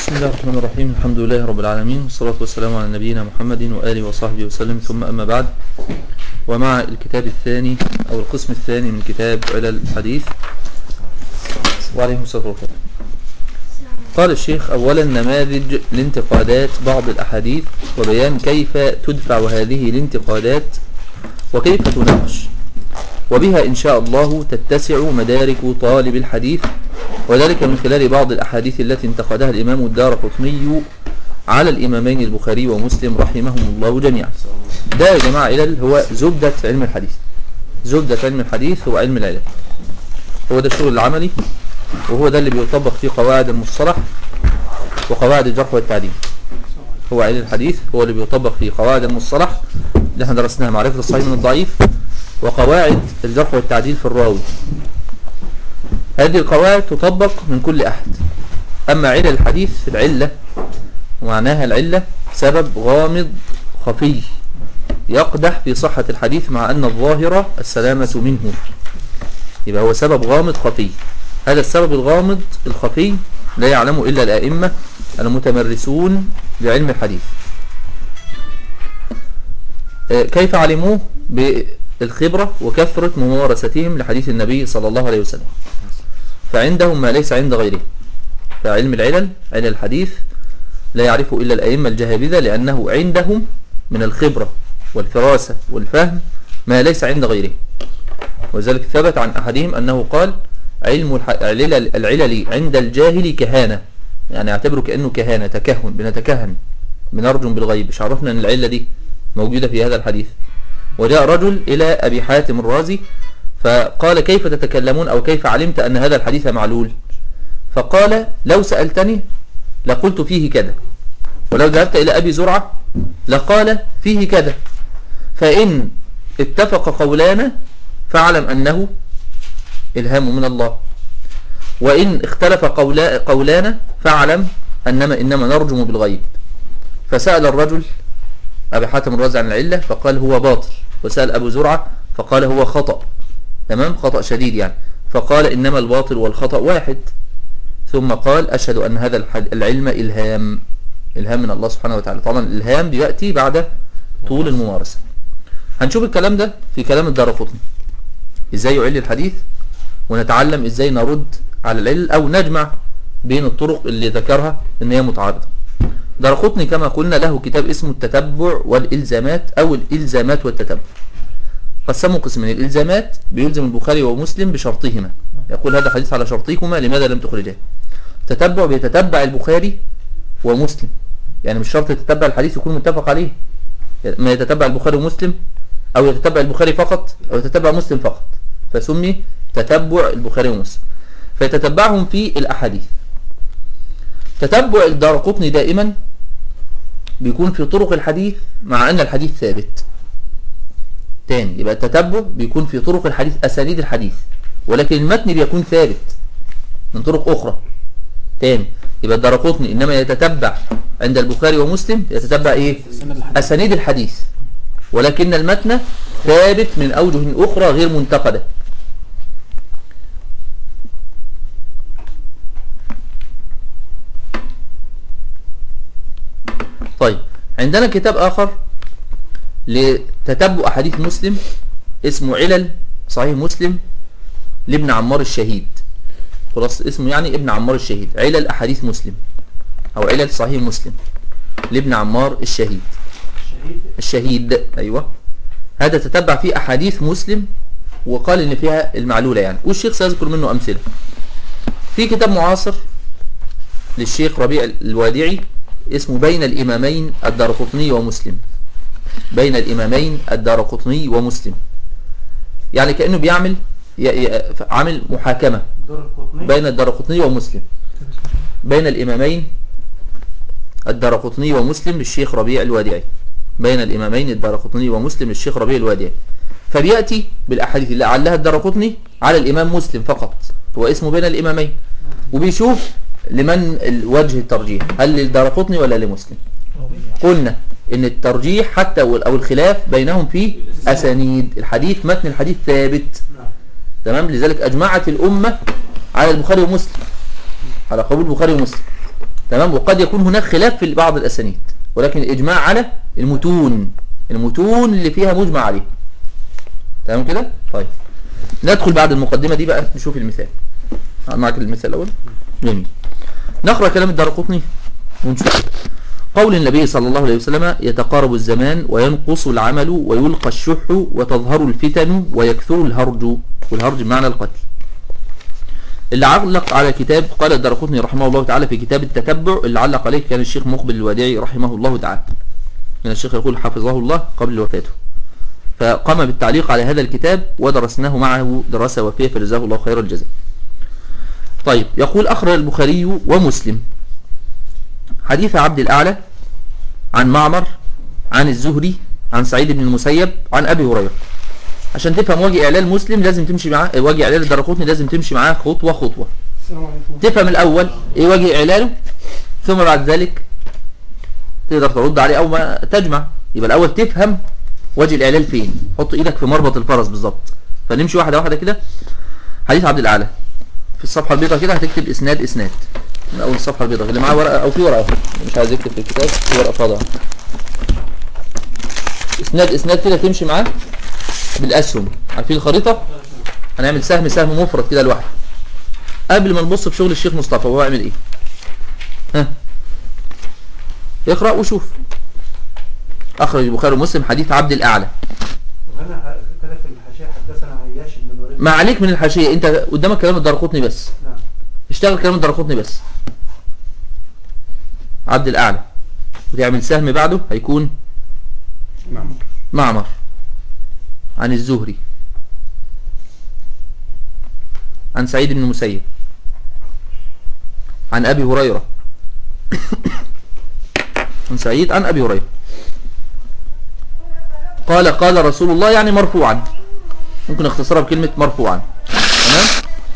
بسم الله الرحمن الرحيم الحمد لله رب العالمين والصلاة والسلام على نبينا محمد وآله وصحبه وسلم ثم أما بعد ومع الكتاب الثاني أو القسم الثاني من كتاب علل الحديث وعليهم الصلاة والسلام قال الشيخ أولا نماذج لانتقادات بعض الأحاديث وبيان كيف تدفع هذه الانتقادات وكيف تناقش وبها إن شاء الله تتسع مدارك طالب الحديث وذلك من خلال بعض الأحاديث التي انتقدها الإمام الدار قطني على الإمامين البخاري ومسلم رحمهم الله جميعا ده يا جماعة علل هو زبدة علم الحديث زبدة علم الحديث هو علم العلل هو ده الشغل العملي وهو ده اللي بيطبق فيه قواعد المصطلح وقواعد الجرح والتعديل هو علم الحديث هو اللي بيطبق فيه قواعد المصطلح اللي احنا درسناها معرفة الصحيح من الضعيف وقواعد الجرح والتعديل في الراوي هذه القواعد تطبق من كل أحد أما علة الحديث العلة ومعناها العلة سبب غامض خفي يقدح في صحة الحديث مع أن الظاهرة السلامة منه يبقى هو سبب غامض خفي هذا السبب الغامض الخفي لا يعلمه إلا الأئمة المتمرسون بعلم الحديث كيف علموه بالخبرة وكثرة ممارستهم لحديث النبي صلى الله عليه وسلم فعندهم ما ليس عند غيره فعلم العلل علم الحديث لا يعرفه إلا الأئمة الجهابذة لأنه عندهم من الخبرة والفراسة والفهم ما ليس عند غيره وذلك ثبت عن أحدهم أنه قال علم العلل عند الجاهل كهانة يعني اعتبره كأنه كهانة تكهن بنتكهن بنرجم بالغيب مش عرفنا أن العلة دي موجودة في هذا الحديث وجاء رجل إلى أبي حاتم الرازي فقال كيف تتكلمون أو كيف علمت أن هذا الحديث معلول فقال لو سألتني لقلت فيه كذا ولو ذهبت إلى أبي زرعة لقال فيه كذا فإن اتفق قولانا فاعلم أنه إلهام من الله وإن اختلف قولا قولانا فاعلم أنما إنما نرجم بالغيب فسأل الرجل أبي حاتم الرازي عن العلة فقال هو باطل وسأل أبو زرعة فقال هو خطأ تمام خطأ شديد يعني فقال إنما الباطل والخطأ واحد ثم قال أشهد أن هذا العلم إلهام إلهام من الله سبحانه وتعالى طبعا الإلهام بيأتي بعد طول الممارسة هنشوف الكلام ده في كلام الدار قطني إزاي يعل الحديث ونتعلم إزاي نرد على العلل أو نجمع بين الطرق اللي ذكرها إن هي متعارضة دار قطني كما قلنا له كتاب اسمه التتبع والإلزامات أو الإلزامات والتتبع قسموا قسمين الإلزامات بيلزم البخاري ومسلم بشرطهما يقول هذا حديث على شرطيكما لماذا لم تخرجاه تتبع بيتتبع البخاري ومسلم يعني مش شرط يتتبع الحديث يكون متفق عليه ما يتتبع البخاري ومسلم أو يتتبع البخاري فقط أو يتتبع مسلم فقط فسمي تتبع البخاري ومسلم فيتتبعهم في الأحاديث تتبع الدار قطني دائما بيكون في طرق الحديث مع أن الحديث ثابت تاني يبقى التتبع بيكون في طرق الحديث أسانيد الحديث ولكن المتن بيكون ثابت من طرق أخرى تاني يبقى الدرقطني إنما يتتبع عند البخاري ومسلم يتتبع إيه أسانيد الحديث ولكن المتن ثابت من أوجه أخرى غير منتقدة طيب عندنا كتاب آخر لتتبع أحاديث مسلم اسمه علل صحيح مسلم لابن عمار الشهيد خلاص اسمه يعني ابن عمار الشهيد علل أحاديث مسلم أو علل صحيح مسلم لابن عمار الشهيد الشهيد أيوة هذا تتبع فيه أحاديث مسلم وقال إن فيها المعلولة يعني والشيخ سيذكر منه أمثلة في كتاب معاصر للشيخ ربيع الوادعي اسمه بين الإمامين الدارقطني ومسلم بين الإمامين الدارقطني ومسلم يعني كأنه بيعمل عامل محاكمة بين الدارقطني ومسلم بين الإمامين الدارقطني ومسلم للشيخ ربيع الوادعي بين الإمامين الدارقطني ومسلم للشيخ ربيع الوادعي فبيأتي بالأحاديث اللي علها الدارقطني على الإمام مسلم فقط هو اسمه بين الإمامين وبيشوف لمن وجه الترجيح هل للدارقطني ولا لمسلم قلنا ان الترجيح حتى او الخلاف بينهم في اسانيد الحديث متن الحديث ثابت تمام لذلك اجمعت الامة على البخاري ومسلم على قبول البخاري ومسلم تمام وقد يكون هناك خلاف في بعض الأسانيد ولكن الإجماع على المتون المتون اللي فيها مجمع عليه تمام كده طيب ندخل بعد المقدمة دي بقى نشوف المثال معك المثال الأول جميل نقرأ كلام الدارقطني ونشوف قول النبي صلى الله عليه وسلم يتقارب الزمان وينقص العمل ويلقى الشح وتظهر الفتن ويكثر الهرج والهرج بمعنى القتل اللي علق على كتاب قال الدرقطني رحمه الله تعالى في كتاب التتبع اللي علق عليه كان الشيخ مقبل الوداعي رحمه الله تعالى من الشيخ يقول حفظه الله قبل وفاته فقام بالتعليق على هذا الكتاب ودرسناه معه دراسة وفية فجزاه الله خير الجزاء طيب يقول أخرج البخاري ومسلم حديث عبد الأعلى عن معمر عن الزهري عن سعيد بن المسيب عن أبي هريرة عشان تفهم وجه إعلال مسلم لازم تمشي معاه وجه إعلال الدرقوتني لازم تمشي معاه خطوة خطوة تفهم الأول إيه وجه إعلاله ثم بعد ذلك تقدر ترد عليه أو ما تجمع يبقى الأول تفهم وجه الإعلال فين حط إيدك في مربط الفرس بالظبط فنمشي واحدة واحدة كده حديث عبد الأعلى في الصفحة البيضاء كده هتكتب إسناد إسناد من أول الصفحة البيضاء اللي معاه ورقة أو في ورقة مش عايز يكتب في الكتاب في ورقة فاضية إسناد إسناد كده تمشي معاه بالأسهم عارفين الخريطة هنعمل سهم سهم مفرد كده لوحده قبل ما نبص في شغل الشيخ مصطفى هو يعمل ايه ها اقرأ وشوف أخرج البخاري ومسلم حديث عبد الأعلى وهنا كده في الحاشية حدثنا عياش بن الوليد ما عليك من الحاشية انت قدامك كلام الدرقطني بس نعم اشتغل كلام الدرقطني بس عبد الأعلى وتعمل سهم بعده هيكون نعم معمر عن الزهري عن سعيد بن المسيب عن أبي هريرة عن سعيد عن أبي هريرة قال قال رسول الله يعني مرفوعا ممكن اختصرها بكلمة مرفوعا تمام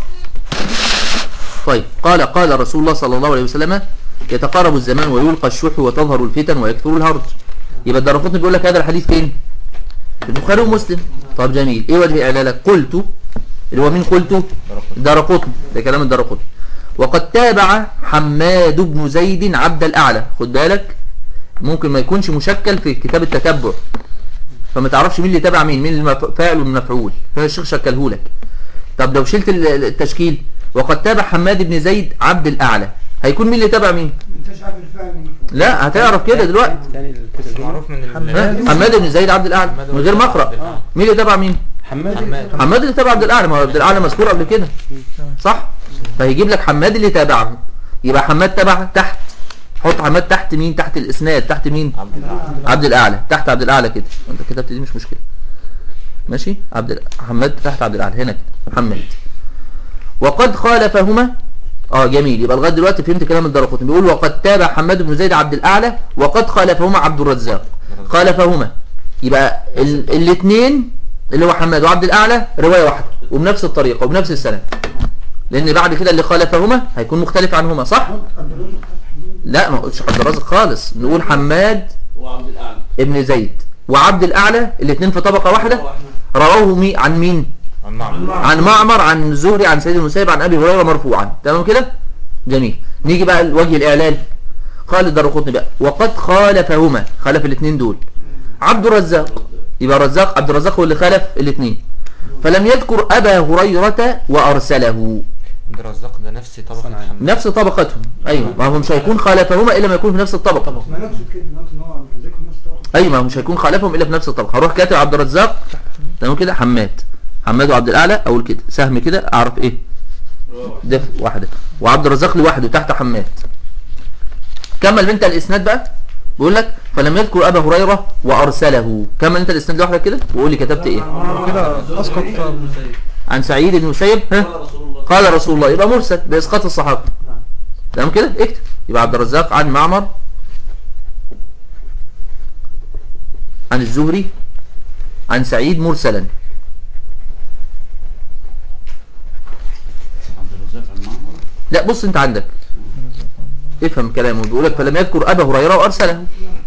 طيب قال قال رسول الله صلى الله عليه وسلم يتقارب الزمان ويلقى الشح وتظهر الفتن ويكثر الهرج يبقى الدرقطني بيقول لك هذا الحديث فين في البخاري ومسلم طب جميل ايه وجه اعلالك قلت اللي هو مين قلته الدرقطني ده كلام الدرقطني وقد تابع حماد بن زيد عبد الاعلى خد بالك ممكن ما يكونش مشكل في كتاب التتبع فما تعرفش مين اللي تابع مين مين الفاعل والمفعول فالشيخ شكله لك طب لو شلت ال- التشكيل وقد تابع حماد بن زيد عبد الاعلى هيكون مين اللي تابع مين انت مش عارف الفعل المفعول لا هتعرف كده دلوقتي يعني كده معروف من ها؟ ال حماد بن زيد عبد الاعلى من غير مقرأ مين اللي تابع مين حماد حماد. حماد اللي تابع عبد الاعلى ما هو عبد الاعلى مذكور قبل كده صح فهيجيب لك حماد اللي تابعه يبقى حماد تبع تحت حط حماد تحت مين تحت الاسناد تحت مين عبد الأعلى عبد الاعلى تحت عبد الاعلى كده انت كتبت دي مش مشكله ماشي عبد ال- حماد تحت عبد الاعلى هنا كده محمد وقد خالفهما اه جميل يبقى لغايه دلوقتي فهمت كلام الدرقطني بيقول وقد تابع حماد بن زيد عبد الاعلى وقد خالفهما عبد الرزاق خالفهما يبقى الاثنين اللي هو حماد وعبد الاعلى روايه واحده وبنفس الطريقه وبنفس السند لان بعد كده اللي خالفهما هيكون مختلف عنهما صح لا ما قلتش عبد الرزاق خالص نقول حماد وعبد الأعلى ابن زيد وعبد الاعلى الاثنين في طبقه واحده رواه مي عن مين عن معمر عن معمر عن الزهري عن سيد المسيب عن ابي هريره مرفوعا تمام كده جميل نيجي بقى لوجه الاعلال قال الدرقطني بقى وقد خالفهما خالف الاثنين دول عبد الرزاق يبقى الرزاق عبد الرزاق هو اللي خالف الاثنين فلم يذكر ابا هريره وارسله عبد الرزاق ده نفس طبقة حماد نفس طبقتهم ايوه ما هو مش هيكون خالفهما الا ما يكون في نفس الطبقه ما نقصد كده نقصد ان هو ذكر نص طرف ايوه ما هو مش هيكون خالفهم الا في نفس الطبقه هروح كاتب عبد الرزاق تمام كده حماد حماد وعبد الاعلى اقول كده سهم كده اعرف ايه ده واحده وعبد الرزاق لوحده تحت حماد كمل انت الاسناد بقى بيقول لك فلم يذكر ابا هريره وارسله كمل انت الاسناد لوحدك كده وقول لي كتبت ايه كده اسقط عن سعيد بن مسيب ها قال رسول الله قال رسول الله يبقى مرسل باسقاط الصحابه تمام كده اكتب يبقى عبد الرزاق عن معمر عن الزهري عن سعيد مرسلا عبد الرزاق المعمر لا بص انت عندك افهم كلامه بيقول لك فلم يذكر ابا هريره وارسله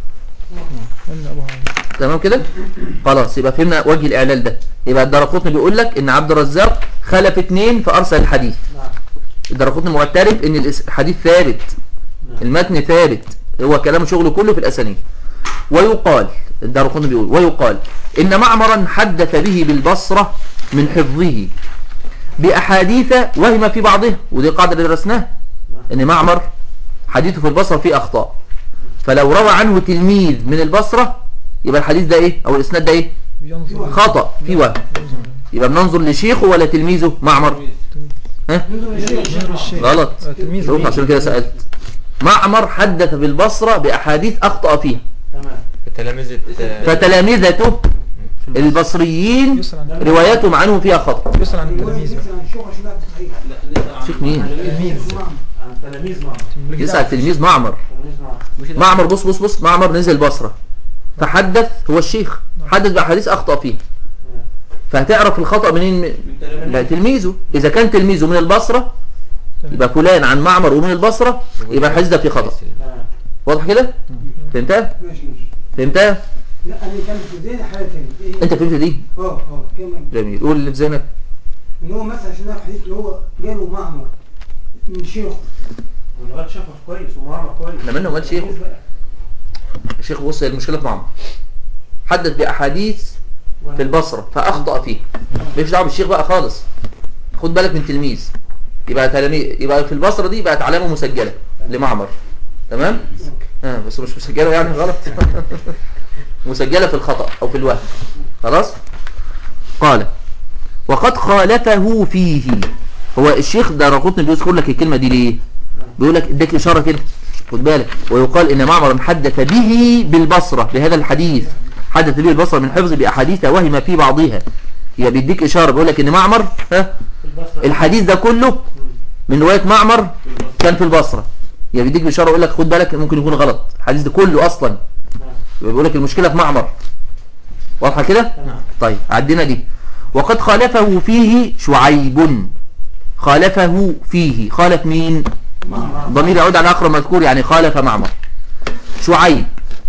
تمام كده خلاص يبقى فهمنا وجه الاعلال ده يبقى الدرقطني بيقول لك ان عبد الرزاق خلف اثنين فارسل الحديث الدرقطني معترف ان الاس- الحديث ثابت المتن ثابت هو كلام شغله كله في الأسانيد ويقال الدار القطني بيقول ويقال إن معمرا حدث به بالبصرة من حفظه بأحاديث وهم في بعضها ودي قاعدة اللي درسناها إن معمر حديثه في البصرة فيه أخطاء فلو روى عنه تلميذ من البصرة يبقى الحديث ده إيه أو الإسناد ده إيه ينظر خطأ في وهم يبقى بننظر لشيخه ولا تلميذه معمر ها ينظر الشيخ غلط آه، تلميذ شوف عشان كده سألت معمر حدث بالبصرة بأحاديث أخطأ فيها تمام تلامذة آه، فتلامذته البصريين يسأل عن رواياتهم عنه فيها خطأ يسأل عن التلميذ بقى. شيخ مين تلميذ عن تلاميذ معه يسأل تلميذ معمر تلاميذ معه معمر بص بص بص معمر نزل بصرة فحدث هو الشيخ حدث بأحاديث أخطأ فيها فهتعرف الخطأ منين من لا تلميذه إذا كان تلميذه من البصرة يبقى فلان عن معمر ومن البصرة يبقى الحديث ده فيه خطأ تمام واضح كده فهمتها ماشي ماشي فهمتها لا انا كان في ذهني حاجه ثانيه ايه انت فهمت دي اه اه كمان جميل قول اللي في ذهنك ان هو مثلا عشان نعرف حديث اللي هو جاله معمر من شيخه واللغات شافه كويس ومعمر كويس احنا منه ومال شيخه الشيخ بص هي المشكلة في معمر حدث بأحاديث في البصرة فأخطأ فيه مش دعوه بالشيخ بقى خالص خد بالك من تلميذ يبقى تلاميذ يبقى في البصرة دي بقت علامة مسجلة لمعمر تمام اه بس مش مسجلة يعني غلط مسجلة في الخطأ أو في الوهم خلاص قال وقد خالفه فيه هو الشيخ دارقطني بيذكر لك الكلمة دي ليه بيقول لك اديك إشارة كده خد بالك ويقال إن معمر حدث به بالبصرة بهذا الحديث حدث به البصرة من حفظ بأحاديث وهم في بعضها يبقى بيديك إشارة بيقول لك إن معمر ها الحديث ده كله من رواية معمر كان في البصرة يبقى بيديك إشارة يقول لك خد بالك ممكن يكون غلط الحديث ده كله أصلا يبقى بيقول لك المشكلة في معمر واضحة كده طيب عدينا دي وقد خالفه فيه شعيب خالفه فيه خالف مين ضمير يعود على أقرب مذكور يعني خالف معمر شعيب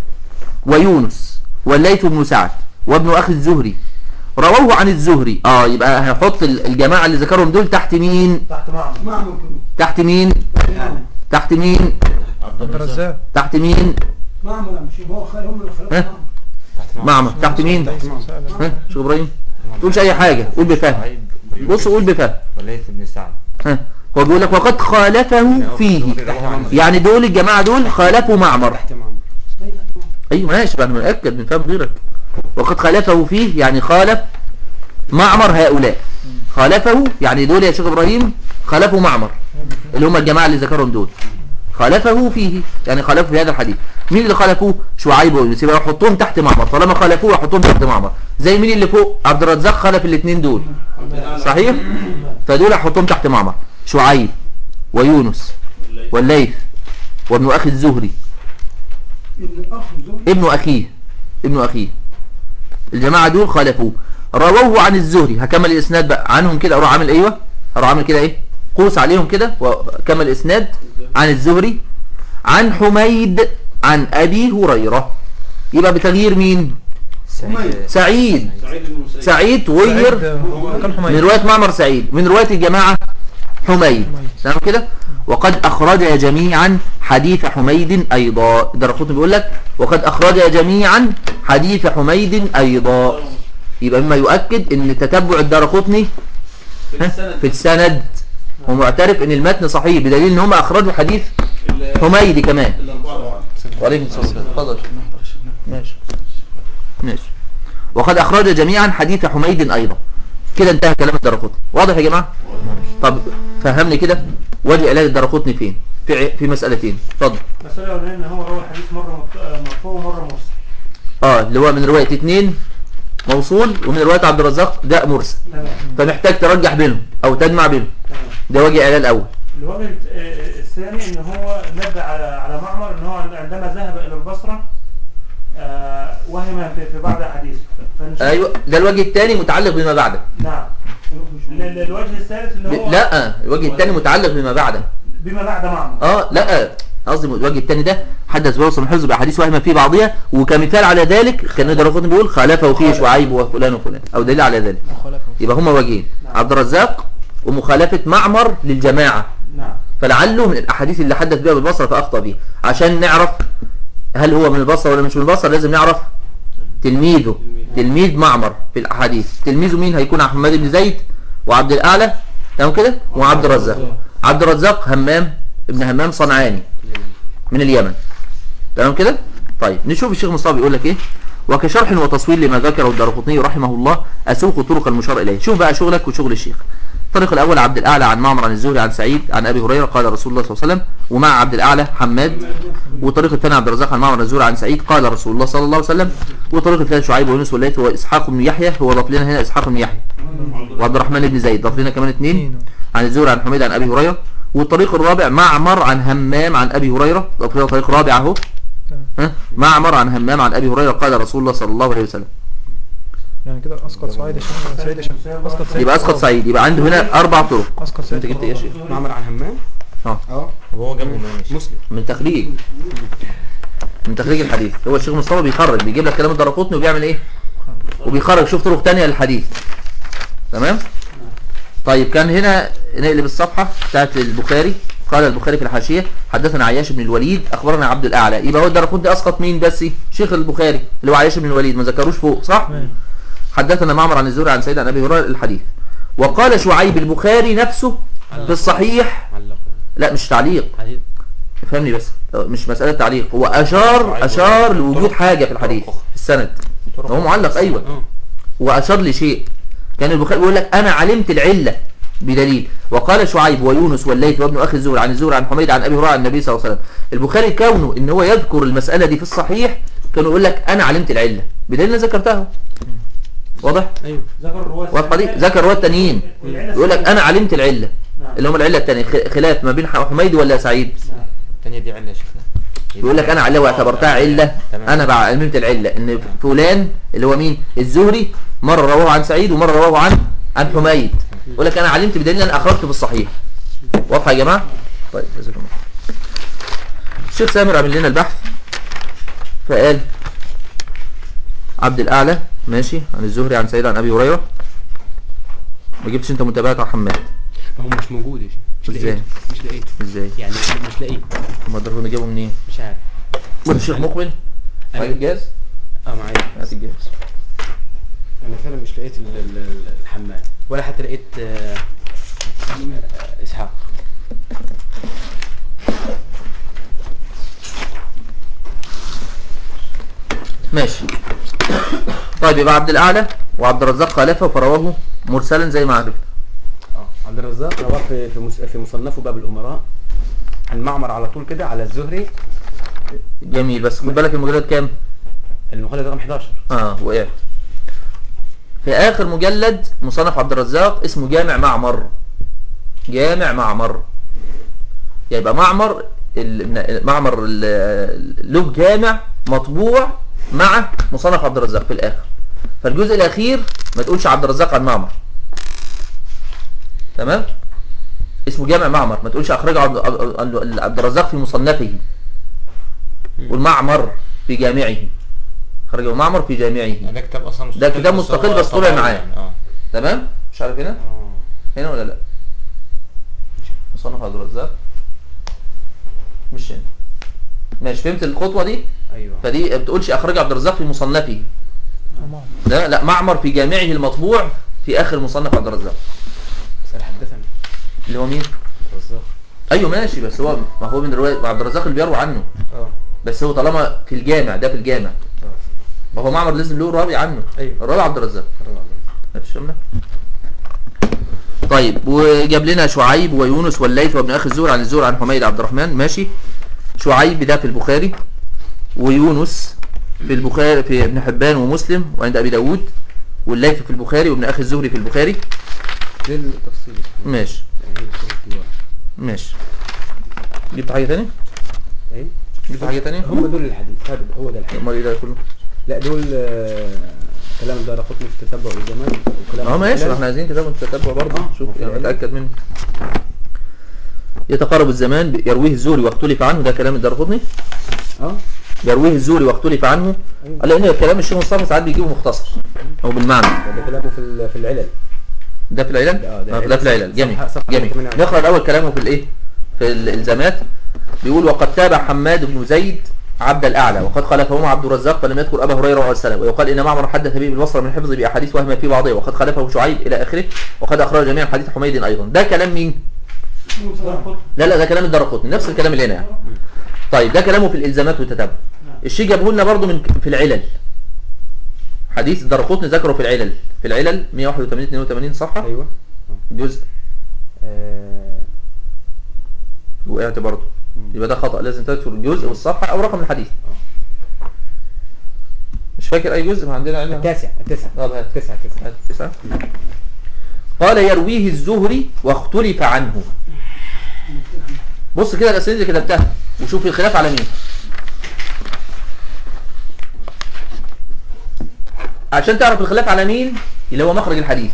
ويونس والليث بن سعد وابن أخي الزهري رووه عن الزهري اه يبقى هنحط ال- الجماعة اللي ذكرهم دول تحت مين تحت معمر معمر كله تحت مين يعني تحت مين عبد الرزاق تحت مين معمر مش هو خالي هم اللي خلقوا ها؟ معمر معمر تحت مين ها شيخ ابراهيم تقولش اي حاجة قول بفهم شعيب بص قول بفهم وليث بن سعد ها هو بيقول لك وقد خالفه فيه يعني دول الجماعة دول خالفوا معمر ايوه ماشي بقى انا متاكد من فهم غيرك وقد خالفه فيه يعني خالف معمر هؤلاء خالفه يعني دول يا شيخ ابراهيم خالفوا معمر اللي هم الجماعه اللي ذكرهم دول خالفه فيه يعني خالفوا في هذا الحديث مين اللي خالفوه شعيب ويونس يبقى يحطهم تحت معمر طالما خالفوه يحطهم تحت معمر زي مين اللي فوق عبد الرزاق خالف الاثنين دول صحيح فدول احطهم تحت معمر شعيب ويونس والليث وابن اخي الزهري ابن اخ زوج ابن أخيه ابن أخيه الجماعة دول خالفوه رووه عن الزهري هكمل الإسناد بقى عنهم كده أروح عامل أيوة أروح عامل كده إيه قوس عليهم كده وكمل الإسناد عن الزهري عن حميد عن أبي هريرة يبقى بتغيير مين سعيد سعيد سعيد بن مسيب سعيد تغير كان من حميد رواية معمر سعيد من رواية الجماعة حميد تمام كده وقد أخرج جميعا حديث حميد أيضا درقوت بيقول لك وقد أخرج جميعا حديث حميد أيضا يبقى مما يؤكد ان تتبع الدرقطني في السنة في السند ومعترف ان المتن صحيح بدليل ان هم اخرجوا حديث ال- حميدي كمان الأربعة وعليكم السلام اتفضل ماشي ماشي وقد أخرج جميعا حديث حميد أيضا كده انتهى كلام الدرقطني واضح يا جماعة طب فهمني كده وجه علاج الدرقطني فين في ع- في مسألتين اتفضل مسألة أولانية إن هو روى الحديث مرة مط- مرفوع ومرة مرسل اه اللي هو من رواية اتنين موصول ومن رواية عبد الرزاق ده مرسل تمام فمحتاج ترجح بينهم او تجمع بينهم تمام ده وجه علاج الاول الوجه الت- آه، الثاني ان هو نبه على على معمر ان هو عندما ذهب الى البصره آه، وهم في في بعض احاديثه فنشوف- ايوه ده الوجه الثاني متعلق بما بعده نعم ال- ال- الوجه الثالث اللي ب- هو لا الوجه الثاني متعلق بما بعده بما بعد معمر اه لا قصدي الوجه الثاني ده حدث بوصل من حفظ باحاديث وهم في بعضها وكمثال على ذلك كان درقطني بيقول خالفه فيه شعيب وفلان وفلان او دليل على ذلك مخالفة يبقى هما وجهين نعم. عبد الرزاق ومخالفه معمر للجماعه نعم فلعله من الاحاديث اللي حدث بها بالبصره فاخطا فيها عشان نعرف هل هو من البصره ولا مش من البصره لازم نعرف تلميذه تلميذ معمر في الاحاديث تلميذه مين هيكون حماد بن زيد وعبد الاعلى تمام كده وعبد الرزاق عبد الرزاق همام ابن همام صنعاني من اليمن تمام كده طيب نشوف الشيخ مصطفى بيقول لك ايه وكشرح وتصوير لما ذكره الدارقطني رحمه الله اسوق طرق المشار اليه شوف بقى شغلك وشغل الشيخ الطريق الاول عبد الاعلى عن معمر عن الزهري عن سعيد عن ابي هريره قال رسول الله صلى الله عليه وسلم ومع عبد الاعلى حماد والطريق الثاني عبد الرزاق عن معمر عن الزهري عن سعيد قال رسول الله صلى الله عليه وسلم والطريق الثالث شعيب ويونس والليث واسحاق بن يحيى هو ضاف لنا هنا اسحاق بن يحيى وعبد الرحمن بن زيد ضاف لنا كمان اثنين عن الزهري عن حميد عن ابي هريره والطريق الرابع معمر عن همام عن ابي هريره ضاف لنا طريق رابع اهو ها معمر عن همام عن ابي هريره قال رسول الله صلى الله عليه وسلم يعني كده اسقط سعيد عشان سعيد عشان اسقط سعيد يبقى اسقط سعيد يبقى عنده هنا اربع طرق اسقط سعيد انت جبت ايه يا شيخ معمر عن همام اه اه وهو جنبه ماشي مسلم من تخريج من تخريج الحديث هو الشيخ مصطفى بيخرج بيجيب لك كلام الدرقطني وبيعمل ايه وبيخرج شوف طرق تانية للحديث تمام طيب كان هنا نقلب الصفحة بتاعت البخاري قال البخاري في الحاشية حدثنا عياش بن الوليد أخبرنا عبد الأعلى يبقى هو الدرقطني أسقط مين بس شيخ البخاري اللي هو عياش بن الوليد ما ذكروش فوق صح تمام. حدثنا معمر عن الزهري عن سيد عن أبي هريرة الحديث وقال شعيب البخاري نفسه في الصحيح علق لا مش تعليق حديث فهمني بس مش مسألة تعليق هو أشار أشار لوجود حاجة في الحديث في السند هو معلق أيوة اه وأشار لشيء كان البخاري بيقول لك أنا علمت العلة بدليل وقال شعيب ويونس والليث وابن أخي الزهري عن الزهري عن حميد عن أبي هريرة عن النبي صلى الله عليه وسلم البخاري كونه إن هو يذكر المسألة دي في الصحيح كانوا يقول لك أنا علمت العلة بدليل أنا ذكرتها واضح ايوه ذكر الرواة واضحة دي ذكر رواه التانيين يقول لك أنا علمت العلة نعم. اللي هم العلة التانية خ- خلاف ما بين حميد ولا سعيد نعم. الثانية دي علة يا شيخنا يقول لك انا علة واعتبرتها علة تمام. انا بقى علمت العلة ان فلان اللي هو مين الزهري مرة رواه عن سعيد ومرة رواه عن عن حميد يقول لك انا علمت بدليل ان اخرجت في الصحيح واضحة يا جماعة طيب جزاكم الله الشيخ سامر عمل لنا البحث فقال عبد الاعلى ماشي عن الزهري عن سعيد عن ابي هريرة ما جبتش انت متابعة على حماد هو مش موجود يا شيخ. مش ازاي؟ لقيته مش لقيته ازاي يعني مش لاقيه ما ضربوا نجيبه منين مش عارف الشيخ مقبل معاك الجهاز اه معايا هات الجهاز انا فعلا مش لقيت ال- ال- ال- الحمام ولا حتى لقيت آه، آه، اسحاق ماشي طيب يبقى عبد الاعلى وعبد الرزاق خالفه فرواه مرسلا زي ما عرفت اه عبد الرزاق رواه في في مس- في مصنفه باب الامراء عن معمر على طول كده على الزهري جميل بس خد بالك المجلد كام المخلد رقم 11 اه وقعت في اخر مجلد مصنف عبد الرزاق اسمه جامع معمر جامع معمر يبقى معمر ال- معمر ال- له جامع مطبوع مع مصنف عبد الرزاق في الاخر فالجزء الاخير ما تقولش عبد الرزاق عن معمر تمام اسمه جامع معمر ما تقولش اخرجه عبد- عبد عبد الرزاق في مصنفه والمعمر في جامعه خرجه معمر في جامعه يعني ده كتاب اصلا ده كتاب بس مستقل هو بس طلع طبعاً معاه. يعني، اه تمام مش عارف هنا اه هنا ولا لا مصنف عبد الرزاق مش هنا ماشي فهمت الخطوه دي ايوه فدي ما بتقولش اخرج عبد الرزاق في مصنفه تمام ده لا معمر في جامعه المطبوع في اخر مصنف عبد الرزاق اسال حدثني اللي هو مين عبد الرزاق ايوه ماشي بس هو ما هو من روايه عبد الرزاق اللي بيروي عنه اه بس هو طالما في الجامع ده في الجامع اه ما هو معمر لازم له راوي عنه ايوه الراوي عبد الرزاق الرزاق. هتشمنا طيب وجاب لنا شعيب ويونس والليث وابن اخي الزهر عن الزهر عن حميد عبد الرحمن ماشي شعيب ده في البخاري ويونس في البخاري في ابن حبان ومسلم وعند ابي داود والليث في البخاري وابن اخي الزهري في البخاري ليه التفصيل ماشي يعني هي الصورة في الواحد. ماشي جبت حاجه ثانيه ايه جبت حاجه ثانيه هم دول الحديث هذا هو ده الحديث امال ايه ده كله لا دول آه، كلام دار قطني في تتبع الزمان وكلام اه ماشي الحلال. احنا عايزين كتاب التتبع برضه آه، شوف وفي يعني العلم. نتاكد منه يتقارب الزمان يرويه الزهري واختلف عنه ده كلام الدارقطني اه يرويه الزهري واختلف عنه أيوة. لان كلام الشيخ مصطفى ساعات بيجيبه مختصر او بالمعنى ده كلامه في ال- في العلل ده في العلل آه، ده آه، ده في علل. العلل جميل صفحة- صفحة جميل 28. نقرا الاول كلامه في الايه في الالزامات بيقول وقد تابع حماد بن زيد عبد الاعلى وقد خالفهما عبد الرزاق فلم يذكر ابا هريره والسلام ويقال ان معمر حدث به بالبصره من حفظ باحاديث وهم في بعضها وقد خالفه شعيب الى اخره وقد اخرج جميعا حديث حميد ايضا ده كلام مين لا لا ده كلام الدرقطني نفس الكلام اللي هنا يعني طيب ده كلامه في الالزامات والتتبع الشيء جابه لنا برضه من في العلل حديث الدرقطني ذكره في العلل في العلل 181 82 صفحه ايوه جزء آه، وقعت برضه يبقى ده خطأ لازم تذكر الجزء والصفحة أو رقم الحديث مش فاكر أي جزء ما عندنا علم التاسع التاسع طب هات تسعة تسعة هات تسعة قال يرويه الزهري واختلف عنه بص كده الأسئلة اللي كتبتها وشوف الخلاف على مين عشان تعرف الخلاف على مين اللي هو مخرج الحديث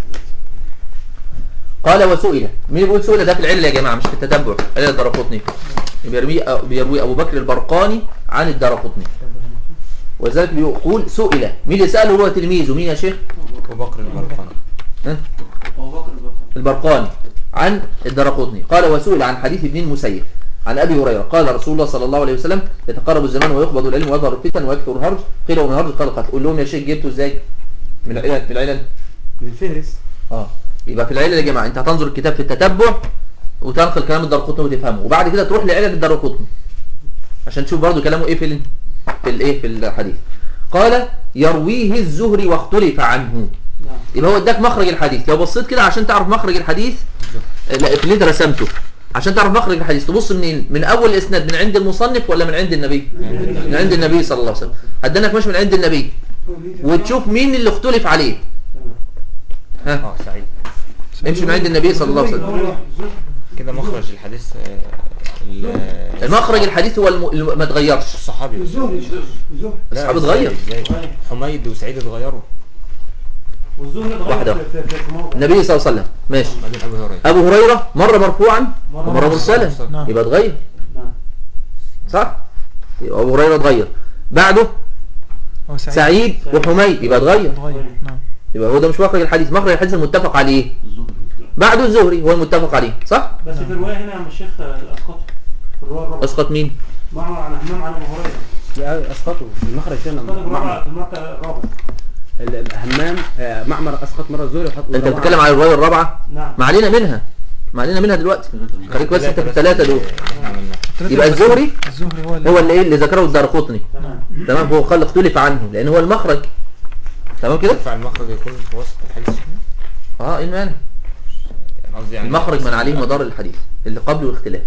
قال وسئل مين بيقول سئل ده في العلة يا جماعة مش في التتبع علة الدرقطني بيروي بيروي أبو بكر البرقاني عن الدرقطني وذلك بيقول سئل مين اللي سأله هو تلميذه مين يا شيخ أبو بكر البرقاني ها؟ أبو بكر البرقاني البرقاني عن الدرقطني قال وسئل عن حديث ابن المسيب عن ابي هريره قال رسول الله صلى الله عليه وسلم يتقرب الزمان ويقبض العلم ويظهر الفتن ويكثر الهرج قيل ومن الهرج قال قتل قول لهم يا شيخ جبته ازاي من العلل في العلل من الفهرس اه يبقى في العلل يا جماعه انت هتنظر الكتاب في التتبع وتنقل كلام الدرقطني وتفهمه وبعد كده تروح لعلل الدرقطني عشان تشوف برضو كلامه ايه في ال... في الايه في الحديث قال يرويه الزهري واختلف عنه نعم يبقى هو اداك مخرج الحديث لو بصيت كده عشان تعرف مخرج الحديث لا في اللي انت رسمته عشان تعرف مخرج الحديث تبص منين من اول الاسناد من عند المصنف ولا من عند النبي من عند النبي صلى الله عليه وسلم هدانك مش من عند النبي وتشوف مين اللي اختلف عليه ها اه سعيد امشي من عند النبي صلى الله عليه وسلم كده مخرج الحديث آه، ال- المخرج الحديث هو الم... الم... ما اتغيرش الصحابي الزهري الزهري لا، الصحابي اتغير ازاي حميد وسعيد اتغيروا والزهري واحدة. اتغير في- في في موضع النبي صلى الله عليه وسلم ماشي بعدين ابو هريره ابو هريره مره مرفوعا مرة ومره مرسلا نعم. يبقى اتغير نعم صح يبقى ابو هريره اتغير بعده هو سعيد سعيد وحميد يبقى اتغير اتغير نعم يبقى هو ده مش مخرج الحديث مخرج الحديث المتفق عليه بعده الزهري هو المتفق عليه صح بس في الرواية هنا يا عم الشيخ الأسقط في الرواية الرابعة اسقط مين معمر عن همام عن أبو هريرة لا اسقطوا المخرج هنا أسقط في الرابعة معمر في المركز الرابع ال- همام آه، معمر اسقط مره الزهري وحط انت بتتكلم على الروايه الرابعه نعم ما علينا منها ما علينا منها دلوقتي خليك بس انت في الثلاثه دول الثلاثة يبقى بس- الزهري الزهري هو اللي هو اللي ايه اللي ذكره الدارقطني تمام تمام هو خل اختلف عنه لان هو المخرج تمام كده ينفع المخرج يكون في وسط الحديث اه ايه المانع يعني قصدي يعني المخرج من عليه مدار الحديث اللي قبله الاختلاف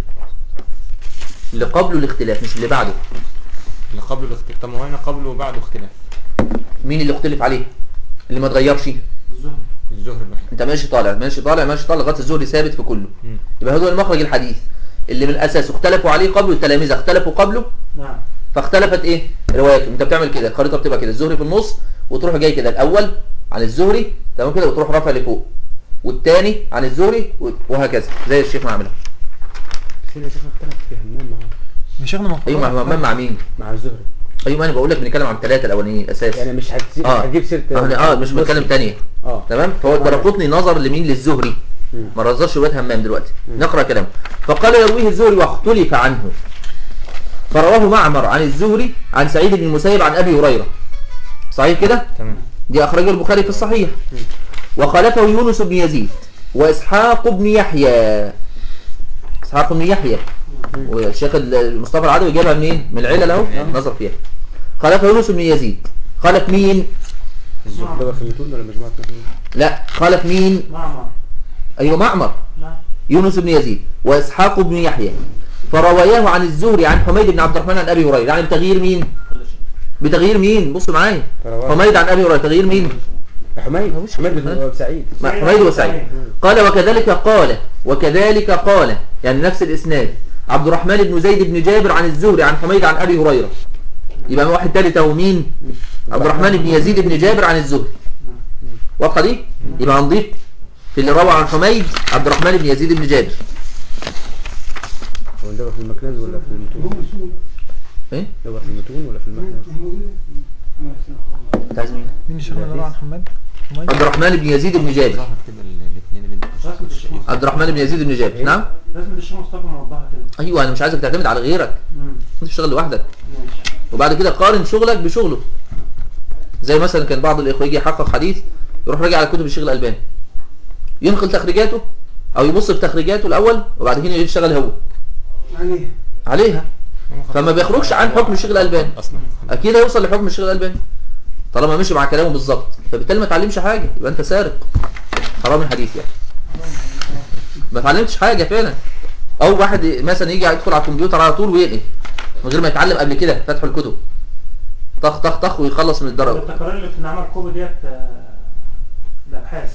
اللي قبله الاختلاف مش اللي بعده اللي قبله الاختلاف طب ما هو هنا قبله وبعده اختلاف مين اللي اختلف عليه اللي ما اتغيرش الزهري الزهر الوحيد انت ماشي طالع ماشي طالع ماشي طالع لغايه الزهري ثابت في كله مم. يبقى هو المخرج الحديث اللي من اساسه اختلفوا عليه قبله التلاميذ اختلفوا قبله نعم فاختلفت ايه رواياته انت بتعمل كده الخريطه بتبقى كده الزهري في النص وتروح جاي كده الاول عن الزهري تمام كده وتروح رافع لفوق والتاني عن الزهري و- وهكذا زي الشيخ ما عملها بس هنا شيخنا اختلف في همام مع يا شيخنا ما ايوه ما ما- مع مين مع الزهري ايوه ما انا بقول لك بنتكلم عن الثلاثه الاولانيين الاساس يعني مش هتسيب اه هتجيب سيره اه, آه مش بتكلم تانية اه تمام فهو الدرقطني نظر لمين للزهري مم. ما رزقش روايه همام دلوقتي نقرا كلامه فقال يرويه الزهري واختلف عنه فرواه معمر عن الزهري عن سعيد بن المسيب عن ابي هريره صحيح كده تمام دي اخرجه البخاري في الصحيح وخالفه يونس بن يزيد واسحاق بن يحيى اسحاق بن يحيى والشيخ المصطفى العدوي جابها منين من العلل اهو نظر فيها خالفه يونس بن يزيد خالف مين الزهر ده في المتون ولا مجموعه متون لا خالف مين معمر ايوه معمر نعم يونس بن يزيد واسحاق بن يحيى فروياه عن الزهري عن حميد بن عبد الرحمن عن ابي هريره يعني بتغيير مين بتغيير مين بصوا معايا فرواه. حميد عن ابي هريره تغيير مين حميد حميد بن سعيد مع سعيد حميد بن وسعيد سعيد. قال وكذلك قال وكذلك قال يعني نفس الاسناد عبد الرحمن بن زيد بن جابر عن الزهري عن حميد عن ابي هريره يبقى واحد تالت اهو مين عبد الرحمن بن يزيد بن جابر عن الزهري واضحه دي يبقى هنضيف في اللي روى عن حميد عبد الرحمن بن يزيد بن جابر هو ده في المكنز ولا في المتون ايه ده في المتون ولا في المكنز انت عايز مين مين شيخنا اللي روى عن حماد حميد عبد الرحمن بن يزيد بن جابر ظهر كده الاثنين اللي انت رسمة الشيخ مصطفى عبد الرحمن بن يزيد بن جابر نعم رسمة الشيخ مصطفى موضحة كده ايوه انا مش عايزك تعتمد على غيرك مم. انت تشتغل لوحدك ماشي وبعد كده قارن شغلك بشغله زي مثلا كان بعض الاخوه يجي يحقق حديث يروح راجع على كتب الشيخ الالباني ينقل تخريجاته او يبص في تخريجاته الاول وبعد كده يشتغل هو عليه عليها فما بيخرجش عن حكم الشيخ الالباني اصلا اكيد هيوصل لحكم الشيخ الالباني طالما مشي مع كلامه بالظبط فبالتالي ما تعلمش حاجه يبقى انت سارق حرام الحديث يعني ما اتعلمتش حاجه فعلا او واحد مثلا يجي يدخل على الكمبيوتر على طول وينقل من غير ما يتعلم قبل كده فتح الكتب طخ طخ طخ ويخلص من الدرجه التقارير اللي بتنعمل كوبي ديت آه، الابحاث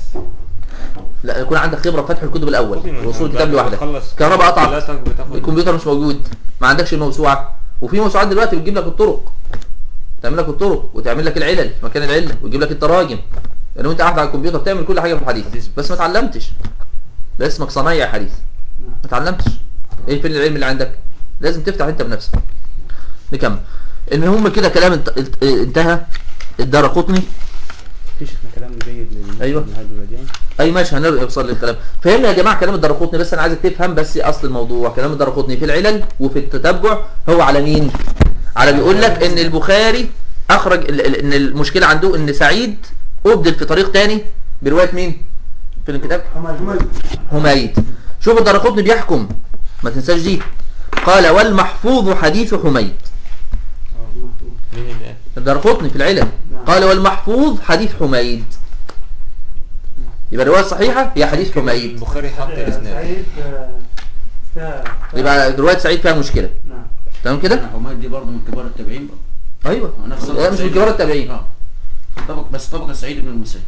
لا يكون عندك خبره في فتح الكتب الاول وصول الكتاب لوحدك تخلص كهرباء قطع كلياتك بتاخد الكمبيوتر مش موجود ما عندكش الموسوعه وفي موسوعات دلوقتي بتجيب لك الطرق تعمل لك الطرق وتعمل لك العلل في مكان العله وتجيب لك التراجم يعني وانت قاعد على الكمبيوتر بتعمل كل حاجه في الحديث بس ما اتعلمتش ده اسمك صنايعي حديث ما اتعلمتش ايه فين العلم اللي عندك لازم تفتح انت بنفسك نكمل المهم كده كلام انت- انت- انتهى الدار قطني في شيخنا كلام جيد لل أيوة. من هذا الوديان اي ماشي هنوصل للكلام فهمنا يا جماعه كلام الدرقطني بس انا عايزك تفهم بس اصل الموضوع كلام الدرقطني في العلل وفي التتبع هو على مين على بيقول لك ان البخاري اخرج ال- ال- ان المشكله عنده ان سعيد ابدل في طريق تاني بروايه مين في الكتاب حماية حميد شوف الدرقطني بيحكم ما تنساش دي قال والمحفوظ حديث حميد مين اللي قال؟ الدرقطني في العلل قال والمحفوظ حديث حميد يبقى الروايه الصحيحه هي حديث حميد البخاري حط الاسناد سعيد آه، فيها فيها- يبقى روايه سعيد فيها مشكله نعم تمام كده حماد دي برضه من كبار التابعين برضه ايوه نفس لا مش من كبار التابعين اه طبق بس طبق سعيد بن المسيب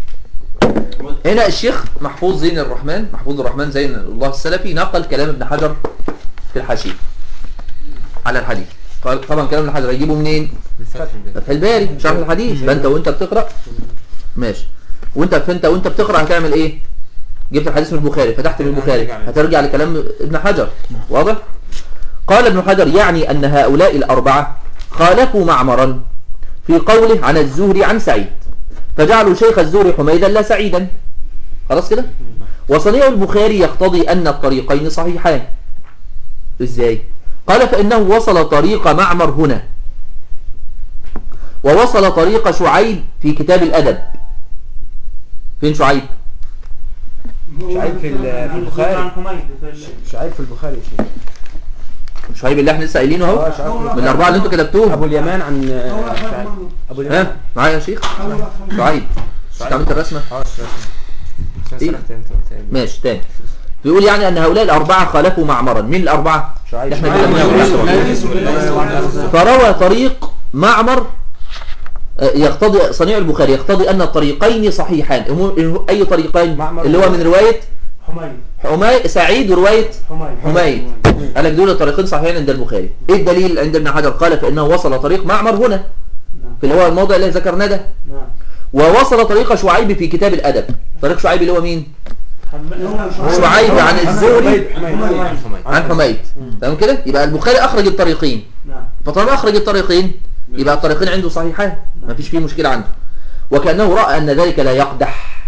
هنا الشيخ محفوظ زين الرحمن محفوظ الرحمن زين الله السلفي نقل كلام ابن حجر في الحاشيه على الحديث قال طبعا كلام ابن حجر هيجيبه منين الفتح الباري. فتح الباري شرح الحديث فانت وانت بتقرا ماشي وانت فانت وانت بتقرا هتعمل ايه جبت الحديث من البخاري فتحت من البخاري هترجع لكلام ابن حجر واضح قال ابن حجر يعني ان هؤلاء الاربعه خالفوا معمرا في قوله عن الزهري عن سعيد فجعلوا شيخ الزهري حميدا لا سعيدا خلاص كده وصنيع البخاري يقتضي ان الطريقين صحيحان ازاي قال فانه وصل طريق معمر هنا ووصل طريق شعيب في كتاب الادب فين شعيب شعيب في ال- في عن البخاري حميد في ال- شعيب في البخاري يا شيخ شعيب اللي احنا لسه قايلينه اه اهو شعيب من الاربعه اللي انتوا كتبتوهم ابو اليمان عن أول آه، واحد شعيب مرة. ابو اليمان ها معايا يا شيخ أول واحد. شعيب انت عملت الرسمه اه سمعت. سمعت إيه؟ سمعت انت قلت إيه؟ ماشي تاني بيقول يعني ان هؤلاء الاربعه خالفوا معمرا مين الاربعه شعيب احنا شعيب. كده فروى طريق معمر آه، يقتضي صنيع البخاري يقتضي ان الطريقين صحيحان هم- اي طريقين معمر اللي هو من روايه حميد حمي سعيد وروايه حميد حميد قال لك دول الطريقين صحيحين عند البخاري ايه الدليل عند ابن حجر قال فانه وصل طريق معمر هنا نعم في اللي هو الموضع اللي ذكرناه ده نعم ووصل طريق شعيب في كتاب الادب طريق شعيب اللي هو مين حم- شعيب عن الزهري حميد. عن حميد عن حميد تمام كده يبقى البخاري اخرج الطريقين نعم فطالما اخرج الطريقين يبقى الطريقين عنده صحيحان ما فيش فيه مشكله عنده وكانه راى ان ذلك لا يقدح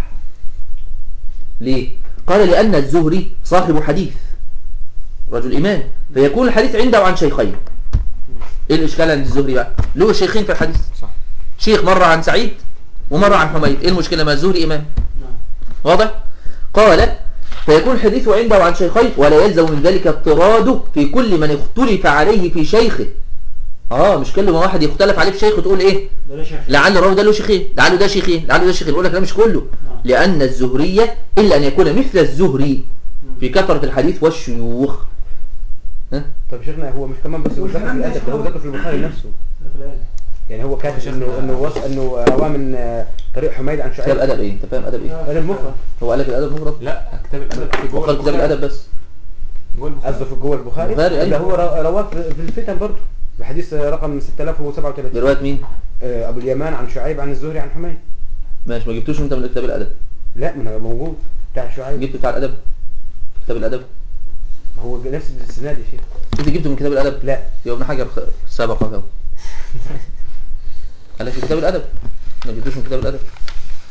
ليه قال لان الزهري صاحب حديث رجل امام فيكون الحديث عنده عن شيخين ايه الاشكال عند الزهري بقى له شيخين في الحديث صح شيخ مره عن سعيد ومره عن حميد ايه المشكله ما الزهري امام نعم واضح قال فيكون الحديث عنده عن شيخين ولا يلزم من ذلك اضطراده في كل من اختلف عليه في شيخه اه مش كل ما واحد يختلف عليه في شيخه تقول ايه ده ليش يا شيخ؟ لعل الراوي ده له شيخين لعله ده شيخين لعله ده شيخين يقول لك لا مش كله لان الزهريه الا ان يكون مثل الزهري في كثره الحديث والشيوخ ها طب شيخنا هو مش كمان بس هو ذكر في الادب ده هو ذكر في البخاري نفسه ده في العلم. يعني هو كاتب انه انه وص... انه رواه من آه، طريق حميد عن كتاب شعيب ادب ايه انت فاهم ادب ايه ادب مفرد هو قال لك الادب مفرد لا كتاب الادب في جوه وقال كتاب البخاري. الادب بس جوه البخاري قصده في جوه البخاري البخاري، ده أيوة. هو رو- رواه في في الفتن برضه بحديث آه، رقم 6037 بروايه مين آه، ابو اليمان عن شعيب عن الزهري عن حميد ماشي ما جبتوش انت من كتاب الادب لا ما هو موجود بتاع شعيب جبت بتاع الادب كتاب الادب هو نفس السناد يا شيخ انت جبته من كتاب الادب لا يا ابن حجر خ- سبق اهو قال لك في كتاب الادب ما جبتوش من كتاب الادب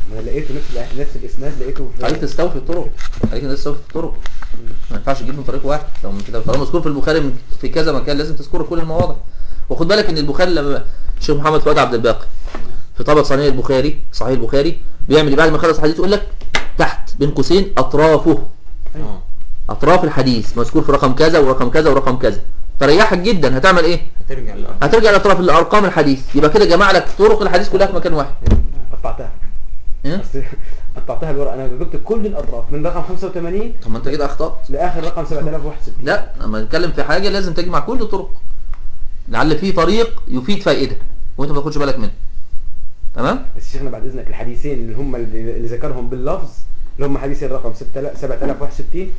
ما انا لقيته نفس ال- نفس الاسناد لقيته في عليك تستوفي الطرق عليك ان تستوفي الطرق ما ينفعش تجيب من طريق واحد لو من كده طالما مذكور في البخاري من- في كذا مكان لازم تذكر كل المواضع وخد بالك ان البخاري لما الشيخ محمد فؤاد عبد الباقي في طبق صحيح البخاري صحيح البخاري بيعمل إيه؟ بعد ما يخلص الحديث يقول لك تحت بين قوسين اطرافه اه اطراف الحديث مذكور في رقم كذا ورقم كذا ورقم كذا تريحك جدا هتعمل ايه هترجع للأرض هترجع لاطراف الارقام الحديث يبقى كده جمع لك طرق الحديث كلها في مكان واحد قطعتها إيه؟ بس قطعتها بالورقه انا جبت كل الاطراف من رقم 85 طب ما انت كده اخطات لاخر رقم 7061 لا لما نتكلم في حاجه لازم تجمع كل الطرق لعل في طريق يفيد فائده وانت ما تاخدش بالك منه تمام بس شيخنا بعد اذنك الحديثين اللي هم اللي اللي ذكرهم باللفظ اللي هم حديثين رقم 6000 7061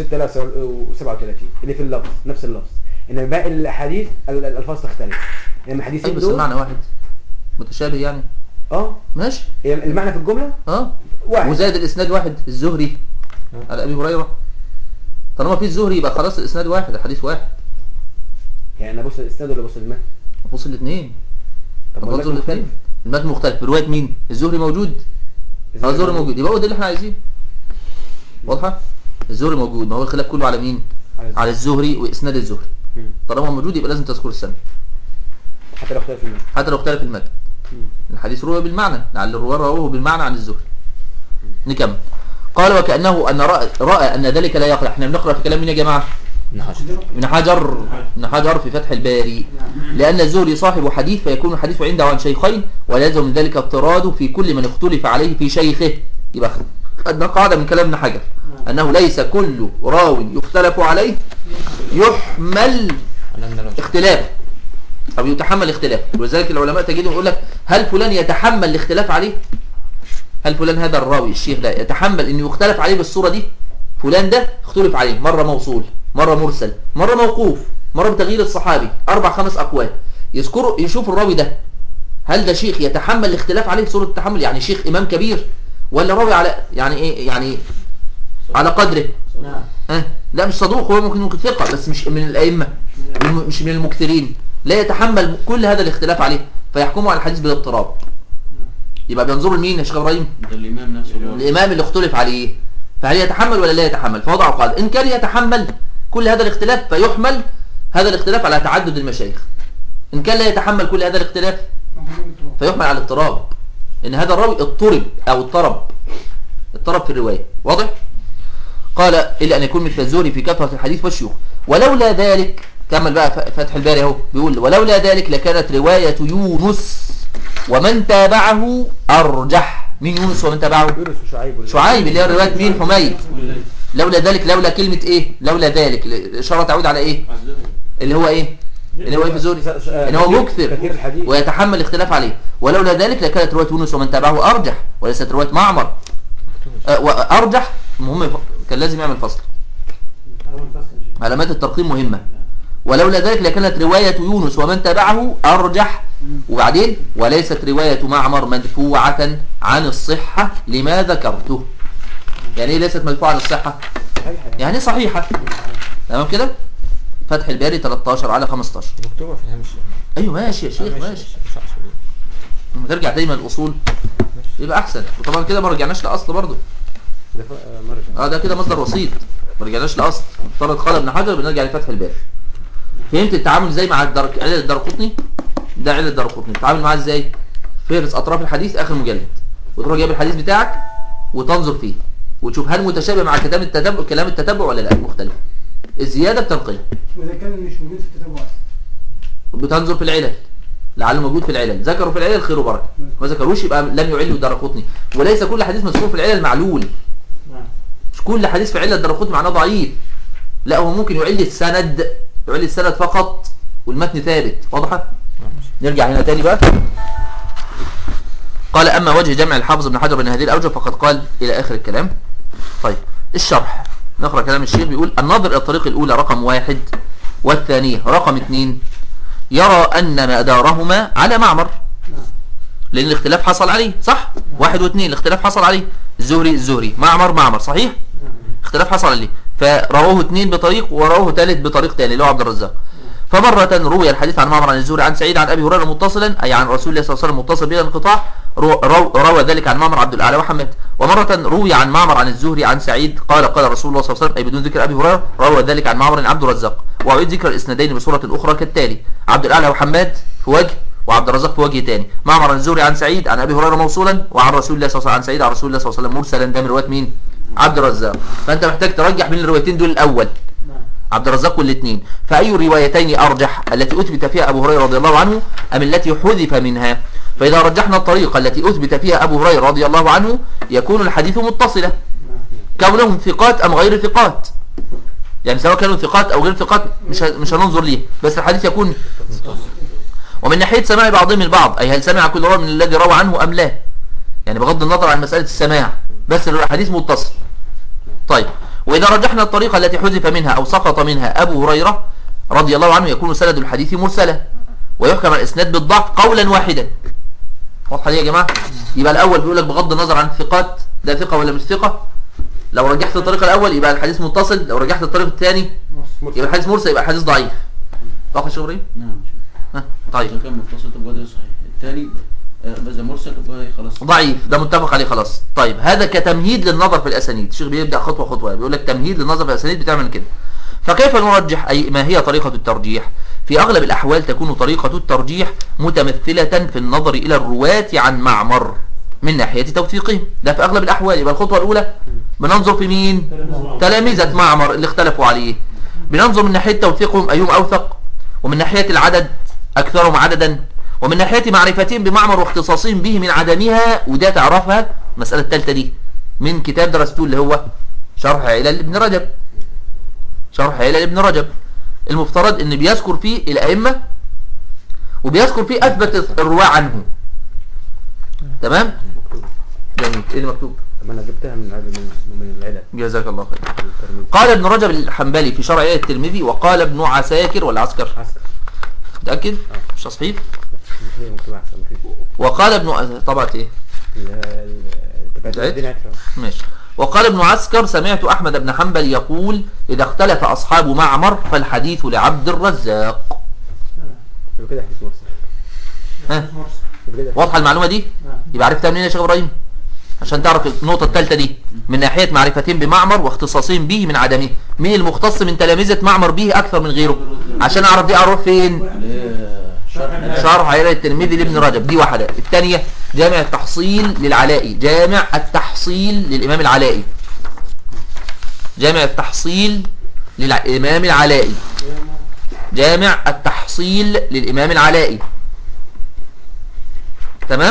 و6037 اللي في اللفظ نفس اللفظ انما باقي الاحاديث ال- الالفاظ تختلف انما الحديثين اي بس دول المعنى واحد متشابه يعني اه ماشي هي المعنى في الجمله اه واحد وزائد الاسناد واحد الزهري على ابي هريره طالما في الزهري يبقى خلاص الاسناد واحد الحديث واحد يعني انا بص الاسناد ولا بص المتن بص الاثنين طب ما بنظر المتن مختلف الاثنين المتن مختلف بروايه مين الزهري موجود اه الزهري موجود يبقى هو ده اللي احنا عايزينه واضحه الزهري موجود ما هو الخلاف كله على مين على على الزهري واسناد الزهري مم. طالما موجود يبقى لازم تذكر السنه حتى لو اختلف المتن حتى لو اختلف المتن مم. الحديث روى بالمعنى لعل الرواه رواه بالمعنى عن الزهري نكمل قال وكأنه أن رأى, رأى أن ذلك لا يقع احنا بنقرأ في كلام مين يا جماعة ابن حجر ابن حجر ابن حجر في فتح الباري لأن الزهري صاحب حديث فيكون الحديث عنده عن شيخين ولا يلزم من ذلك اضطراد في كل من اختلف عليه في شيخه يبقى خدنا قاعدة من كلام ابن حجر أنه ليس كل راو يختلف عليه يحمل على ان لو اختلاف أو يتحمل اختلاف ولذلك العلماء تجدهم يقول لك هل فلان يتحمل الاختلاف عليه هل فلان هذا الراوي الشيخ ده يتحمل انه يختلف عليه بالصورة دي فلان ده اختلف عليه مرة موصول مرة مرسل مرة موقوف مرة بتغيير الصحابي أربع خمس أقوال يذكروا يشوف الراوي ده هل ده شيخ يتحمل الاختلاف عليه صورة التحمل يعني شيخ إمام كبير ولا راوي على يعني إيه يعني على قدره نعم ها لا مش صدوق هو ممكن ممكن ثقة بس مش من الأئمة من- مش من المكثرين لا يتحمل كل هذا الاختلاف عليه فيحكموا على الحديث بالاضطراب يبقى بينظروا لمين يا شيخ ابراهيم ده الإمام نفسه اللي هو- الامام اللي اختلف عليه فهل يتحمل ولا لا يتحمل فوضعوا قاعده ان كان يتحمل كل هذا الاختلاف فيحمل هذا الاختلاف على تعدد المشايخ ان كان لا يتحمل كل هذا الاختلاف فيحمل على الاضطراب ان هذا الراوي اضطرب او اضطرب اضطرب في الروايه واضح قال الا ان يكون مثل الزهري في كثره الحديث والشيوخ ولولا ذلك كمل بقى ف- فتح الباري اهو بيقول ولولا ذلك لكانت روايه يونس ومن تابعه ارجح مين يونس ومن تابعه يونس وشعيب ولا- شعيب اللي هي روايه مين حميد لولا ذلك لولا كلمه ايه لولا ذلك الاشاره تعود على ايه اللي هو ايه اللي هو ايه في الزهري س- س- ان هو مكثر كثير الحديث ويتحمل الاختلاف عليه ولولا ذلك لكانت روايه يونس ومن تابعه ارجح وليست روايه معمر أه، وارجح مهم كان لازم يعمل فصل أول فصل إن شاء الله. علامات الترقيم مهمة ولولا ذلك لكانت رواية يونس ومن تبعه أرجح وبعدين وليست رواية معمر مدفوعة عن الصحة لما ذكرته يعني ايه ليست مدفوعة عن الصحة صحيح يعني. يعني صحيحة تمام كده فتح الباري 13 على 15 مكتوبة في الهامش ايوه ماشي يا شيخ ماشي مش عارف ايه. لما ترجع دايما الاصول يبقى احسن وطبعا كده ما رجعناش لاصل برضه ده ف- آه، مرجع اه ده كده مصدر وسيط ما رجعناش لاصل افترض قال ابن حجر بنرجع لفتح الباري فهمت التعامل ازاي مع الدر... علل الدرقطني ده علل الدرقطني تتعامل معاه ازاي فهرس اطراف الحديث اخر مجلد وتروح جايب الحديث بتاعك وتنظر فيه وتشوف هل متشابه مع كلام التتبع كلام التتبع ولا لا مختلف الزياده بتنقلها وإذا كان مش موجود في التتبع بتنظر في العلل لعله موجود في العلل ذكروا في العلل خير وبركه ما ذكروش يبقى لم يعله الدرقطني وليس كل حديث مذكور في العلل معلول نعم مش كل حديث في علة الدرقطني معناه ضعيف لا هو ممكن يعل السند يعل السند فقط والمتن ثابت واضحة نرجع هنا تاني بقى قال أما وجه جمع الحافظ ابن حجر بين هذه الأوجه فقد قال إلى آخر الكلام طيب الشرح نقرأ كلام الشيخ بيقول النظر إلى الطريق الأولى رقم واحد والثانية رقم اثنين يرى أن مدارهما على معمر لأن الاختلاف حصل عليه صح واحد واثنين الاختلاف حصل عليه الزهري الزهري معمر معمر صحيح اختلاف حصل عليه فرواه اثنين بطريق ورواه ثالث بطريق تاني اللي هو عبد الرزاق فمرة روي الحديث عن معمر عن الزهري عن سعيد عن أبي هريرة متصلا أي عن رسول الله صلى الله عليه وسلم متصل بلا انقطاع رو- رو- روى ذلك عن معمر عبد الأعلى وحماد ومرة روي عن معمر عن الزهري عن سعيد قال قال رسول الله صلى الله عليه وسلم أي بدون ذكر أبي هريرة روى ذلك عن معمر عبد الرزاق وأعيد ذكر الإسنادين بصورة أخرى كالتالي عبد الأعلى وحماد في وجه وعبد الرزاق في وجه تاني معمر عن الزهري عن سعيد عن أبي هريرة موصولا وعن رسول الله صلى الله عليه وسلم عن سعيد عن رسول الله صلى الله عليه وسلم مرسلا ده من رواية مين عبد الرزاق فأنت محتاج ترجح بين الروايتين دول الأول نعم عبد الرزاق والاثنين فأي الروايتين أرجح التي أثبت فيها أبو هريرة رضي الله عنه أم التي حذف منها فإذا رجحنا الطريقة التي أثبت فيها أبو هريرة رضي الله عنه يكون الحديث متصلا كونهم ثقات أم غير ثقات يعني سواء كانوا ثقات أو غير ثقات مش ه- مش هننظر ليه بس الحديث يكون ومن ناحية سماع بعضهم البعض أي هل سمع كل راوي من الذي روى عنه أم لا يعني بغض النظر عن مسألة السماع بس الحديث متصل طيب وإذا رجحنا الطريقة التي حذف منها أو سقط منها أبو هريرة رضي الله عنه يكون سند الحديث مرسلا ويحكم الإسناد بالضعف قولا واحدا واضحة دي يا جماعة يبقى الأول بيقول لك بغض النظر عن الثقات ده ثقة ولا مش ثقة لو رجحت الطريق الأول يبقى الحديث متصل لو رجحت الطريق الثاني يبقى الحديث مرسل يبقى الحديث ضعيف واضح يا شيخ إبراهيم؟ نعم ها طيب إذا كان متصل تبقى ده صحيح الثاني آه، إذا مرسل تبقى خلاص ضعيف ده متفق عليه خلاص طيب هذا كتمهيد للنظر في الاسانيد الشيخ بيبدا خطوه خطوه بيقول لك تمهيد للنظر في الاسانيد بتعمل كده فكيف نرجح اي ما هي طريقه الترجيح في اغلب الاحوال تكون طريقه الترجيح متمثله في النظر الى الرواه عن معمر من ناحيه توثيقهم ده في اغلب الاحوال يبقى الخطوه الاولى بننظر في مين تلامذه معمر اللي اختلفوا عليه بننظر من ناحيه توثيقهم ايهم اوثق ومن ناحيه العدد اكثرهم عددا ومن ناحيه معرفتهم بمعمر واختصاصهم به من عدمها وده تعرفها المساله الثالثه دي من كتاب درستوه اللي هو شرح علل ابن رجب شرح علل ابن رجب المفترض ان بيذكر فيه الائمه وبيذكر فيه اثبت الرواه عنه تمام جميل ايه اللي مكتوب طب انا جبتها من من, من العلل جزاك الله خير من الترمذي. قال ابن رجب الحنبلي في شرع علل الترمذي وقال ابن عساكر ولا عسكر عسكر متاكد مش تصحيح مش هي مكتوبة احسن مفيش وقال ابن طبعا ايه ال- ال- تبقى العلل؟ الدنيا عارفة. ماشي وقال ابن عسكر سمعت أحمد بن حنبل يقول إذا اختلف أصحاب معمر فالحديث لعبد الرزاق يبقى كده حديث مرسل ها مش مرسل يبقى كده واضحة المعلومة دي نعم يبقى عرفتها منين يا شيخ إبراهيم عشان تعرف النقطة الثالثة دي من ناحية معرفتهم بمعمر واختصاصهم به من عدمه مين المختص من تلامذة معمر به أكثر من غيره عشان أعرف دي أروح فين اللي هي شرح شرح علل الترمذي لابن رجب دي واحدة الثانية جامع التحصيل للعلائي جامع التحصيل للإمام العلائي جامع التحصيل للإمام العلائي جامع التحصيل للإمام العلائي تمام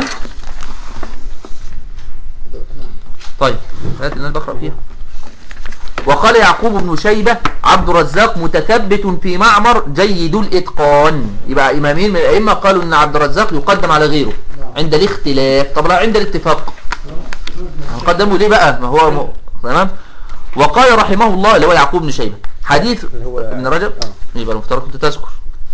طيب هات اللي انا بقرأ فيها وقال يعقوب بن شيبة عبد الرزاق متثبت في معمر جيد الإتقان يبقى إمامين من الأئمة قالوا أن عبد الرزاق يقدم على غيره عند الاختلاف طب لا عند الاتفاق هنقدمه ليه بقى ما هو م... تمام وقال رحمه الله اللي هو يعقوب بن شيبة حديث اللي هو- ابن رجب آه. يبقى المفترض كنت تذكر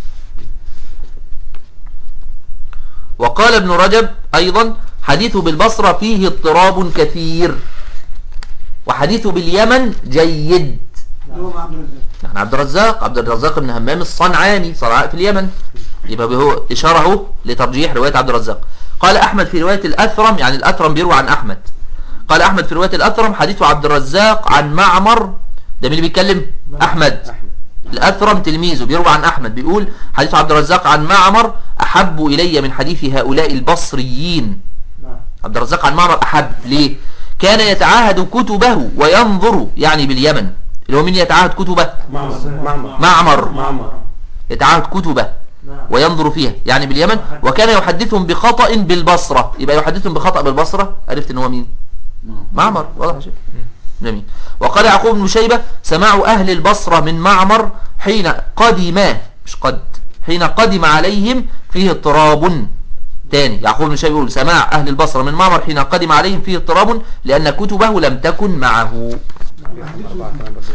وقال ابن رجب أيضا حديثه بالبصرة فيه اضطراب كثير وحديثه باليمن جيد اللي هو مع عبد الرزاق يعني عبد الرزاق عبد الرزاق بن همام الصنعاني صنعاء في اليمن يبقى هو إشارة اهو لترجيح رواية عبد الرزاق قال أحمد في رواية الأثرم يعني الأثرم بيروى عن أحمد قال أحمد في رواية الأثرم حديث عبد الرزاق عن معمر ده مين اللي بيتكلم أحمد احمد الأثرم تلميذه بيروى عن أحمد بيقول حديث عبد الرزاق عن معمر أحب إلي من حديث هؤلاء البصريين نعم عبد الرزاق عن معمر أحب ليه كان يتعاهد كتبه وينظر يعني باليمن اللي هو مين يتعاهد كتبه معمر معمر معمر معمر نعم يتعاهد كتبه نعم وينظر فيها يعني باليمن وكان يحدثهم بخطأ بالبصرة يبقى يحدثهم بخطأ بالبصرة عرفت ان هو مين معمر واضح يا شيخ جميل وقال يعقوب بن شيبة سماع أهل البصرة من معمر حين قدم مش قد حين قدم عليهم فيه اضطراب تاني يعقوب بن شيبة يقول سماع أهل البصرة من معمر حين قدم عليهم فيه اضطراب لأن كتبه لم تكن معه أربعة كمان برضه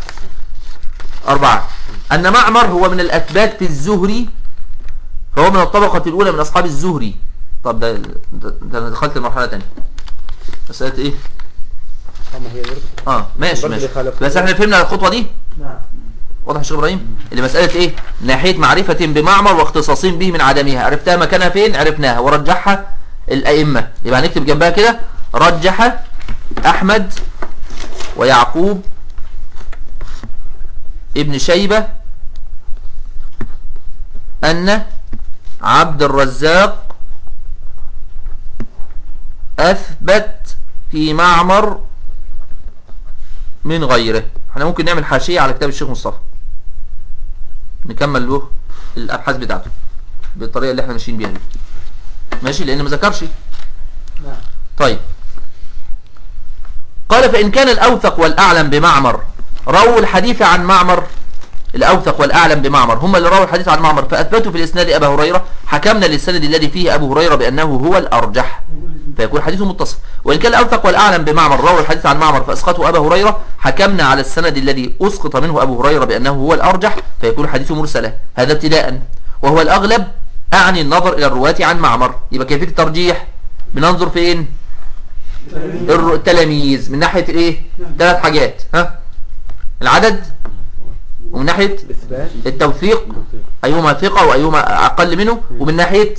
أربعة أن معمر هو من الأثبات في الزهري فهو من الطبقة الأولى من أصحاب الزهري طب ده ده ده أنا دخلت المرحلة تانية مسألة إيه؟ طب ما هي برضه اه ماشي برضه ماشي بيخالف. بس احنا فهمنا الخطوة دي نعم واضح يا شيخ ابراهيم اللي مساله ايه ناحيه معرفه بمعمر واختصاص به من عدمها عرفتها مكانها فين عرفناها ورجحها الائمه يبقى هنكتب جنبها كده رجح احمد ويعقوب ابن شيبه ان عبد الرزاق اثبت في معمر من غيره احنا ممكن نعمل حاشية على كتاب الشيخ مصطفى نكمل له الابحاث بتاعته بالطريقة اللي احنا ماشيين بيها دي ماشي لان ما ذكرش نعم طيب قال فإن كان الأوثق والأعلم بمعمر رووا الحديث عن معمر الأوثق والأعلم بمعمر هم اللي رووا الحديث عن معمر فأثبتوا في الإسناد أبا هريرة حكمنا للسند الذي فيه أبو هريرة بأنه هو الأرجح فيكون حديثه متصل وإن كان الأوثق والأعلم بمعمر رووا الحديث عن معمر فأسقطوا أبا هريرة حكمنا على السند الذي أسقط منه أبو هريرة بأنه هو الأرجح فيكون حديثه مرسلا هذا ابتداء وهو الأغلب أعني النظر إلى الرواة عن معمر يبقى كيفية الترجيح بننظر فين الر- التلاميذ من ناحية الايه ثلاث حاجات ها العدد ومن ناحية الاثبات التوثيق ايهما ثقة وايهما اقل منه ومن ناحية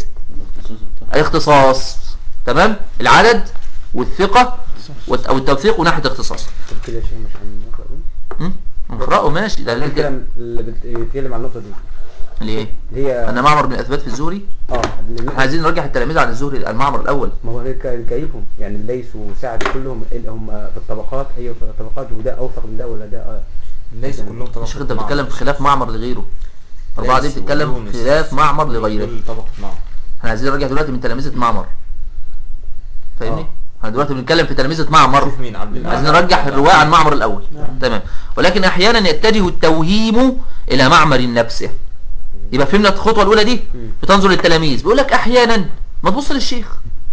الاختصاص تمام العدد والثقة والت- او التوثيق وناحية الاختصاص طب كده يا شيخ مش هنقرأ ده؟ هم؟ نقرأه ماشي ده اللي كده اللي بت- بيتكلم عن النقطة دي اللي ايه اللي هي انا معمر بن اثبات في الزهري اه اللي- احنا عايزين نرجح التلاميذ عن الزهري المعمر الاول ما هو هيك جايبهم يعني الليث وسعد كلهم اللي هم في الطبقات هي في الطبقات وده اوثق من ده ولا ده آه. ليس كلهم طبقة الشيخ انت معمر. بتتكلم في خلاف معمر لغيره أربعة دي ليس بتتكلم ويونس. في خلاف معمر لغيره كل طبقة معمر احنا عايزين نرجع دلوقتي من تلاميذة معمر فاهمني آه. احنا دلوقتي بنتكلم في تلاميذة معمر شوف مين عبد الله عايزين نرجح الرواية عن معمر الاول تمام ولكن احيانا يتجه التوهيم الى معمر نفسه يبقى فهمنا الخطوة الاولى دي بتنظر للتلاميذ بيقول لك احيانا ما تبص للشيخ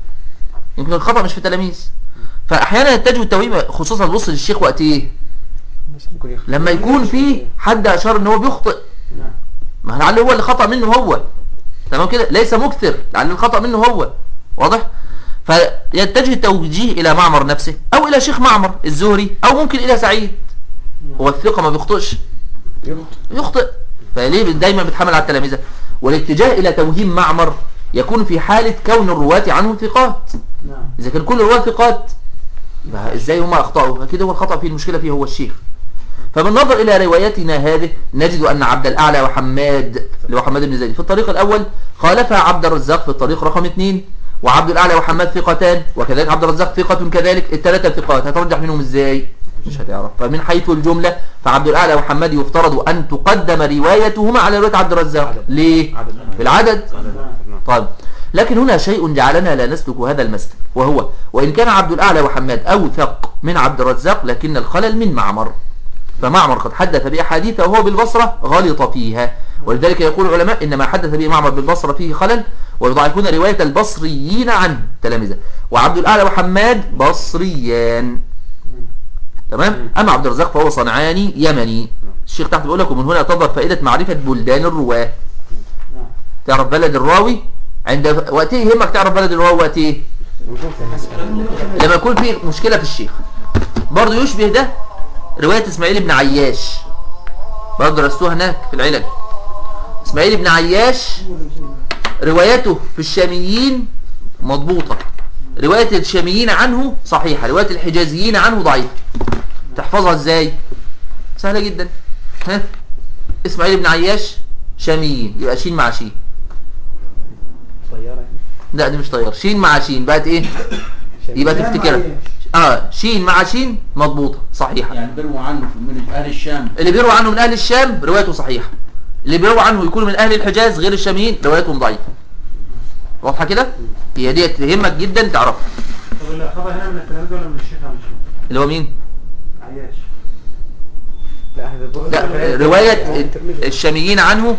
يمكن الخطأ مش في التلاميذ فاحيانا يتجه التوهيم خصوصا تبص للشيخ وقت ايه ممكن يخ- لما يكون في حد اشار ان هو بيخطئ نعم ما لعل هو اللي خطأ منه هو تمام كده ليس مكثر لعل الخطأ منه هو واضح فيتجه التوجيه الى معمر نفسه او الى شيخ معمر الزهري او ممكن الى سعيد هو الثقة ما بيخطئش يخطئ. يخطئ فليه دايما بتحمل على التلاميذ والاتجاه الى توهيم معمر يكون في حالة كون الرواة عنه ثقات نعم اذا كان كل الرواة ثقات يبقى ازاي هم اخطأوا اكيد هو الخطأ فيه المشكلة فيه هو الشيخ فبالنظر الى روايتنا هذه نجد ان عبد الاعلى وحماد اللي هو حماد بن زيد في الطريق الاول خالفها عبد الرزاق في الطريق رقم اثنين وعبد الاعلى وحماد ثقتان وكذلك عبد الرزاق ثقة كذلك الثلاثة ثقات هترجح منهم ازاي مش هتعرف فمن حيث الجملة فعبد الاعلى وحماد يفترض ان تقدم روايتهما على رواية عبد الرزاق عدد. ليه عدد. في العدد نعم. طيب لكن هنا شيء جعلنا لا نسلك هذا المسلك وهو وإن كان عبد الأعلى وحماد أوثق من عبد الرزاق لكن الخلل من معمر فمعمر قد حدث بأحاديث وهو بالبصرة غلط فيها ولذلك يقول العلماء إن ما حدث به معمر بالبصرة فيه خلل ويضعفون رواية البصريين عنه تلامذة وعبد الأعلى وحماد بصريان تمام أما عبد الرزاق فهو صنعاني يمني الشيخ تحت بيقول لك ومن هنا تظهر فائدة معرفة بلدان الرواة نعم تعرف بلد الراوي عند وقت ايه يهمك تعرف بلد الراوي وقت ايه لما يكون في مشكلة في الشيخ برضه يشبه ده رواية اسماعيل بن عياش برضه درستوها هناك في العلل اسماعيل بن عياش روايته في الشاميين مضبوطة رواية الشاميين عنه صحيحة رواية الحجازيين عنه ضعيفة تحفظها ازاي سهلة جدا ها اسماعيل بن عياش شاميين يبقى شين مع شين طيارة يعني لا دي مش طيار شين مع شين بقت ايه يبقى شين مع تفتكرها إيه؟ اه شين مع شين مضبوطة صحيحة يعني بيروا عنه من اهل الشام اللي بيروى عنه من اهل الشام روايته صحيحة اللي بيروى عنه يكون من اهل الحجاز غير الشاميين روايتهم ضعيفة واضحة كده هي دي تهمك جدا تعرفها طب اللي خبر هنا من التلاميذ ولا من الشيخ يا مش اللي هو مين عياش لا هذا بقى- لا رواية الشاميين عنه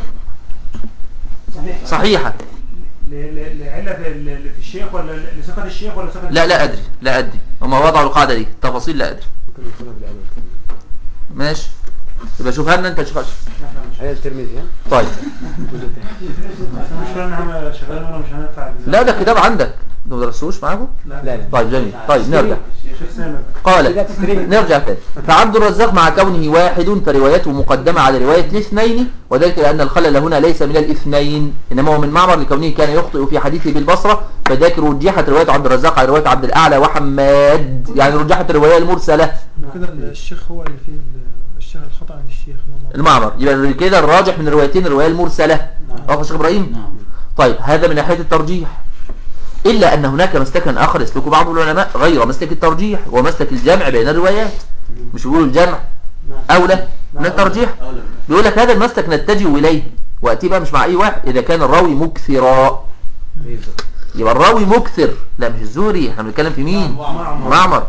صحيح صحيحة ل- ل- لعلة في ال- في الشيخ ولا لثقة الشيخ ولا ثقة لا لا ادري لا ادري هم وضعوا القاعدة دي تفاصيل لا ادري ممكن نكونها بالأول ماشي يبقى شوفها لنا انت شوفها احنا مش هذا الترمذي ها طيب المشكلة ان احنا شغالين وانا مش هندفع لا ده الكتاب عندك ما درستوش معاكم لا لا طيب جميل طيب نرجع شيخ سامر قال لا تستريح. نرجع تاني فعبد الرزاق مع كونه واحد فروايته مقدمة على رواية الاثنين وذلك لأن الخلل هنا ليس من الاثنين إنما هو من معمر لكونه كان يخطئ في حديثه بالبصرة فذاك رجحت رواية عبد الرزاق على رواية عبد الأعلى وحماد يعني رجحت الرواية المرسلة كده الشيخ هو اللي فيه ال- الشيخ الخطأ عند الشيخ إمام المعمر يبقى كده الراجح من الروايتين الرواية المرسلة واضح يا شيخ إبراهيم نعم طيب هذا من ناحية الترجيح إلا أن هناك مسلكا آخر يسلكه بعض العلماء غير مسلك الترجيح ومسلك الجمع بين الروايات مش بيقولوا الجمع أولى من الترجيح أولى بيقول لك هذا المسلك نتجه إليه وأتي بقى مش مع أي واحد إذا كان الراوي مكثرا بالظبط. يبقى الراوي مكثر لا مش الزهري احنا بنتكلم في مين معمر. معمر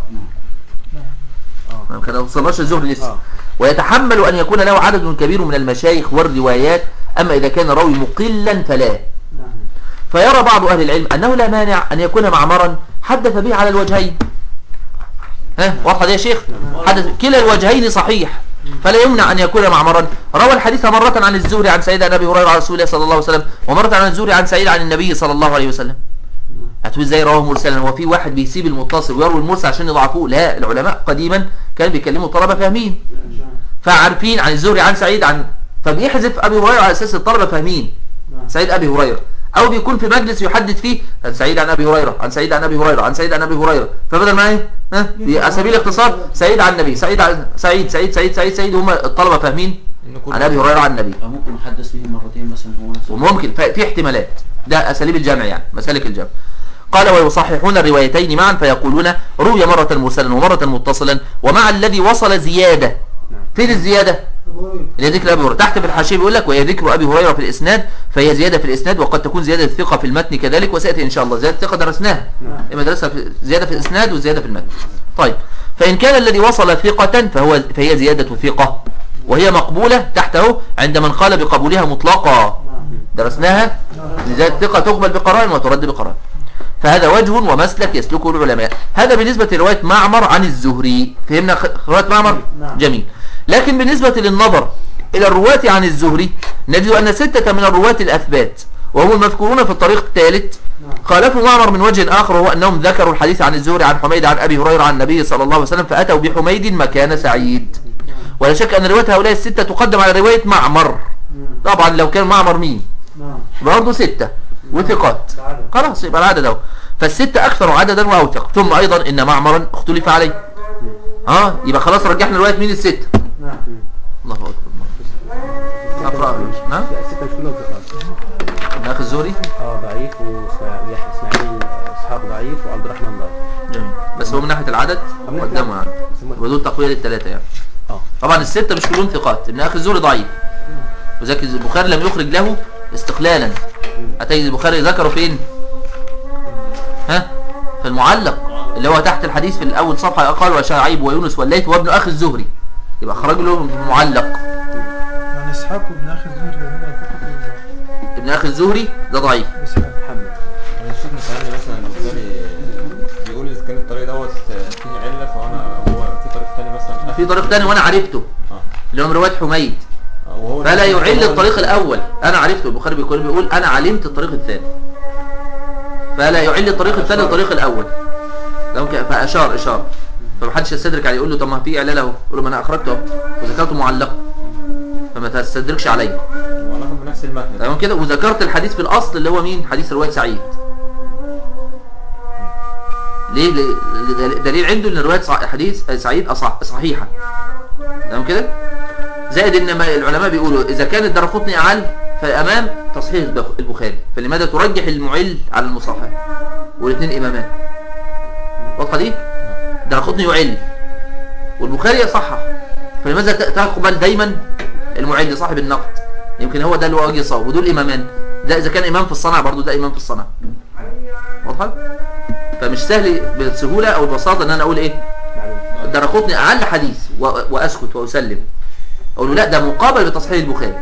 اه ما كان وصلناش الزهري لسه اه ويتحمل أن يكون له عدد كبير من المشايخ والروايات أما إذا كان الراوي مقلا فلا فيرى بعض أهل العلم أنه لا مانع أن يكون معمرا حدث به على الوجهين ها واضحة دي يا شيخ حدث كلا الوجهين صحيح فلا يمنع أن يكون معمرا روى الحديث مرة عن الزهري عن سيدنا أبي هريرة عن رسول الله صلى الله عليه وسلم ومرة عن الزهري عن سعيد عن النبي صلى الله عليه وسلم هتقول ازاي رواه مرسلا هو في واحد بيسيب المتصل ويروي المرسل عشان يضعفوه لا العلماء قديما كانوا بيكلموا الطلبة فاهمين فعارفين عن الزهري عن سعيد عن فبيحذف ابي هريره على اساس الطلبه فاهمين سعيد ابي هريره او بيكون في مجلس يحدث فيه عن سعيد عن ابي هريره عن سعيد عن ابي هريره عن سعيد عن ابي هريره فبدل ما ايه ها في سبيل الاختصار سعيد عن النبي سعيد عن سعيد سعيد سعيد سعيد سعيد هم الطلبه فاهمين إن كل- عن ابي هريره عن النبي أو ممكن يحدث به مرتين مثلا هو نفسه وممكن ف- في احتمالات ده اساليب الجمع يعني مسالك الجمع قال ويصححون الروايتين معا فيقولون روي مرة مرسلا ومرة متصلا ومع الذي وصل زيادة نعم. فين الزيادة اللي هي ذكر ابي هريره تحت في الحاشيه بيقول لك وهي ذكر ابي هريره في الاسناد فهي زياده في الاسناد وقد تكون زياده الثقه في المتن كذلك وسياتي ان شاء الله زياده الثقه درسناها نعم. اما درسها في زياده في الاسناد وزياده في المتن طيب فان كان الذي وصل ثقه فهو فهي زياده ثقه وهي مقبوله تحته عند من قال بقبولها مطلقا درسناها زياده الثقه تقبل بقرائن وترد بقرائن فهذا وجه ومسلك يسلكه العلماء هذا بالنسبة لرواية معمر عن الزهري فهمنا خ- رواية معمر نعم. جميل لكن بالنسبة للنظر إلى الرواة عن الزهري نجد أن ستة من الرواة الأثبات وهم المذكورون في الطريق الثالث خالفوا معمر من وجه آخر وهو أنهم ذكروا الحديث عن الزهري عن حميد عن أبي هريرة عن النبي صلى الله عليه وسلم فأتوا بحميد مكان سعيد ولا شك أن رواية هؤلاء الستة تقدم على رواية معمر طبعا لو كان معمر مين نعم برضه ستة وثقات العدد. خلاص يبقى العدد اهو فالستة أكثر عددا وأوثق ثم أيضا إن معمرا اختلف عليه اه يبقى خلاص رجحنا رواية مين الستة نعم الله أكبر أقرأ نعم لا الستة مش كلهم ثقات من أخي الزهري اه ضعيف واسماعيل اسحاق ضعيف وعبد الرحمن ضعيف جميل بس هو من ناحية العدد من ناحية قدامه يعني العدد. بس هم- ودول تقوية للثلاثة يعني اه طبعا الستة مش كلهم ثقات ابن أخي الزهري ضعيف وذلك البخاري لم يخرج له استقلالا أتي البخاري ذكره فين ها في المعلق اللي هو تحت الحديث في الأول صفحة قال وشعيب ويونس والليث وابن أخي الزهري يبقى خرج له في المعلق يعني اسحاق وابن اخي الزهري هما فقط ال- ابن أخي الزهري ده ضعيف اسحاق محمد يعني الشيخ مثلا مثلا البخاري بيقول اذا كان الطريق دوت فيه عله فانا هو في طريق تاني مثلا في طريق تاني وأنا عرفته اه اللي هو من رواية حميد آه، وهو فلا يعل الطريق الأول أنا عرفته البخاري بيقول بيقول أنا علمت الطريق الثاني فلا يعل الطريق الثاني الطريق الأول لو كان- فأشار إشارة فمحدش يستدرك عليه يقول له طب ما في إعلان أهو يقول له ما أنا أخرجته أهو وذكرته معلقة فما تستدركش عليه وعلاقه بنفس المتن تمام كده وذكرت الحديث في الأصل اللي هو مين حديث رواية سعيد ليه ليه- ليه- دليل عنده ان رواية صع- حديث سعيد أصح صحيحة تمام كده زائد ان ما العلماء بيقولوا اذا كان الدرقطني اعل فالامام تصحيح البخ- البخاري فلماذا ترجح المعل على المصحح والاثنين امامان واضحه دي الدرقطني يعل والبخاري يصحح فلماذا ت- تقبل دايما المعل صاحب النقد يمكن هو ده اللي هو وجه صواب ودول امامان ده اذا كان امام في الصنعه برضو ده امام في الصنعه واضحه فمش سهل بالسهوله او البساطه ان انا اقول ايه معلوم الدرقطني اعل حديث و- واسكت واسلم اقول له لا ده مقابل بتصحيح البخاري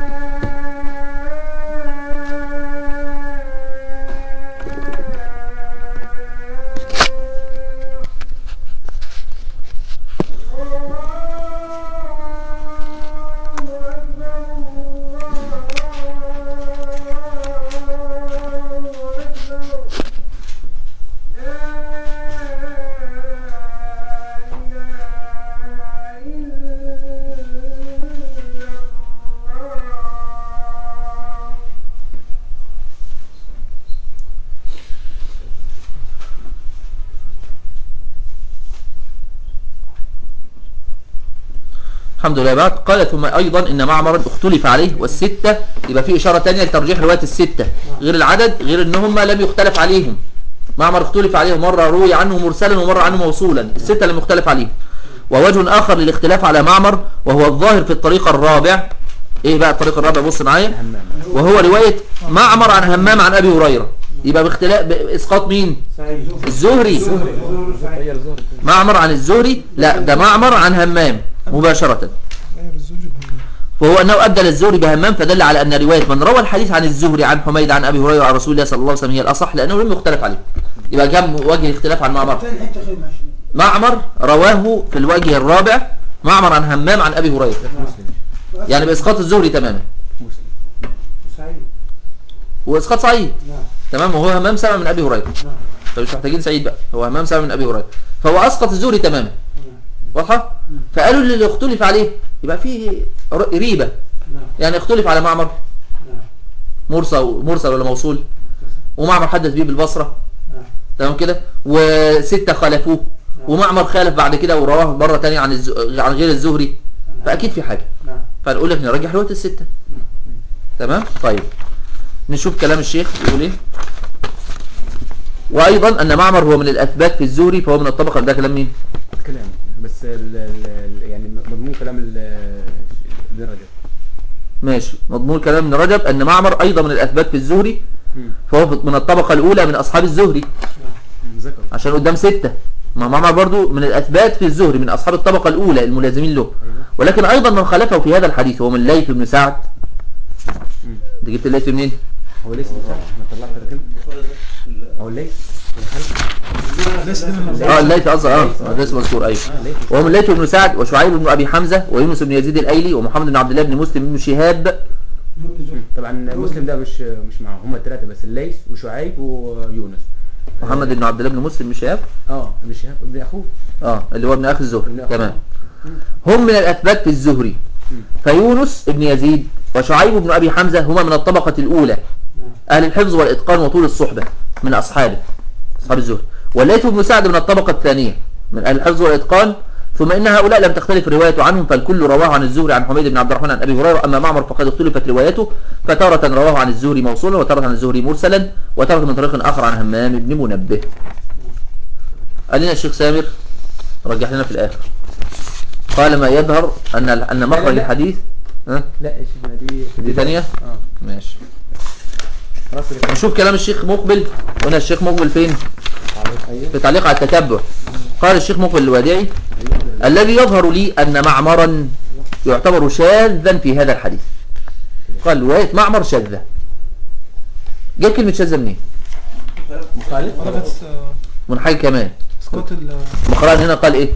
الحمد لله بعد قال ثم أيضا إن معمر اختلف عليه والستة يبقى في إشارة تانية لترجيح رواية الستة غير العدد غير إن هم لم يختلف عليهم معمر اختلف عليه مرة روي عنه مرسلا ومرة عنه موصولا الستة لم يختلف عليهم ووجه آخر للاختلاف على معمر وهو الظاهر في الطريق الرابع إيه بقى الطريق الرابع بص معايا همام وهو رواية معمر عن همام عن أبي هريرة يبقى باختلاف بإسقاط مين سعيد الزهري زهري سعيد غير ظهر معمر عن الزهري لا ده معمر عن همام مباشرة غير الزهري بهمام. وهو أنه أدى للزهري بهمام فدل على أن رواية من روى الحديث عن الزهري عن حميد عن أبي هريرة عن رسول الله صلى الله عليه وسلم هي الأصح لأنه لم يختلف عليه يبقى كم وجه الاختلاف عن معمر تاني حته خير ماشي معمر رواه في الوجه الرابع معمر عن همام عن أبي هريرة يعني بإسقاط الزهري تماما سعيد وإسقاط سعيد نعم تمام وهو همام سمع من أبي هريرة نعم فمش محتاجين سعيد بقى هو همام سمع من أبي هريرة فهو أسقط الزهري تماما واضحة فقالوا اللي اختلف عليه يبقى فيه ر- ريبة نعم يعني اختلف على معمر نعم مرسل مرسل ولا موصول ومعمر حدث بيه بالبصرة نعم تمام كده وستة خالفوه ومعمر خالف بعد كده ورواه مرة تانية عن الز... عن غير الزهري فأكيد في حاجة نعم فنقول لك نرجح رواية الستة تمام طيب نشوف كلام الشيخ يقول ايه وأيضا أن معمر هو من الأثبات في الزهري فهو من الطبقة ده كلام مين كلام بس ال ال يعني مضمون كلام ال- ابن رجب ماشي مضمون كلام ابن رجب أن معمر أيضا من الأثبات في الزهري مم. فهو من الطبقة الأولى من أصحاب الزهري ذكر عشان قدام ستة ما معمر برضو من الأثبات في الزهري من أصحاب الطبقة الأولى الملازمين له ولكن أيضا من خالفه في هذا الحديث هو من ليث بن سعد مم. انت جبت الليث منين؟ هو ليس بتاع ما طلعت لكن هو ليس ليس ده من اه الليث قصدي اه آه، ده اسمه مذكور ايوه اه ليس وهو من ليث بن سعد وشعيب بن ابي حمزه ويونس بن يزيد الايلي ومحمد بن عبد الله بن مسلم بن شهاب ابن زهري طبعا مسلم ده مش مش معاهم هم الثلاثه بس الليث وشعيب ويونس محمد بن عبد الله بن مسلم بن شهاب اه ابن شهاب ابن اخوه اه اللي هو ابن اخي الزهري ابن أخي. تمام هم من الاثبات في الزهري مم. فيونس بن يزيد وشعيب بن ابي حمزه هما من الطبقه الاولى اهل الحفظ والاتقان وطول الصحبه من اصحابه اصحاب الزهري والليث بن سعد من الطبقه الثانيه من اهل الحفظ والاتقان ثم ان هؤلاء لم تختلف روايته عنهم فالكل رواه عن الزهري عن حميد بن عبد الرحمن عن ابي هريره اما معمر فقد اختلفت روايته فتاره رواه عن الزهري موصولا وتاره عن الزهري مرسلا وتاره من طريق اخر عن همام بن منبه قال لنا الشيخ سامر رجح لنا في الاخر قال ما يظهر ان ان مخرج لا. الحديث ها لا يا شيخنا دي دي ثانيه اه ماشي خلاص كده. نشوف كلام الشيخ مقبل هنا الشيخ مقبل فين ايوه في تعليق على التتبع قال الشيخ مقبل الوادعي الذي يظهر لي أن معمرا يعتبر شاذا في هذا الحديث قال رواية معمر شاذة جاب كلمة شاذة منين مخالف طلبت آه، من حاجة كمان اسقاط ال مقرأ هنا قال ايه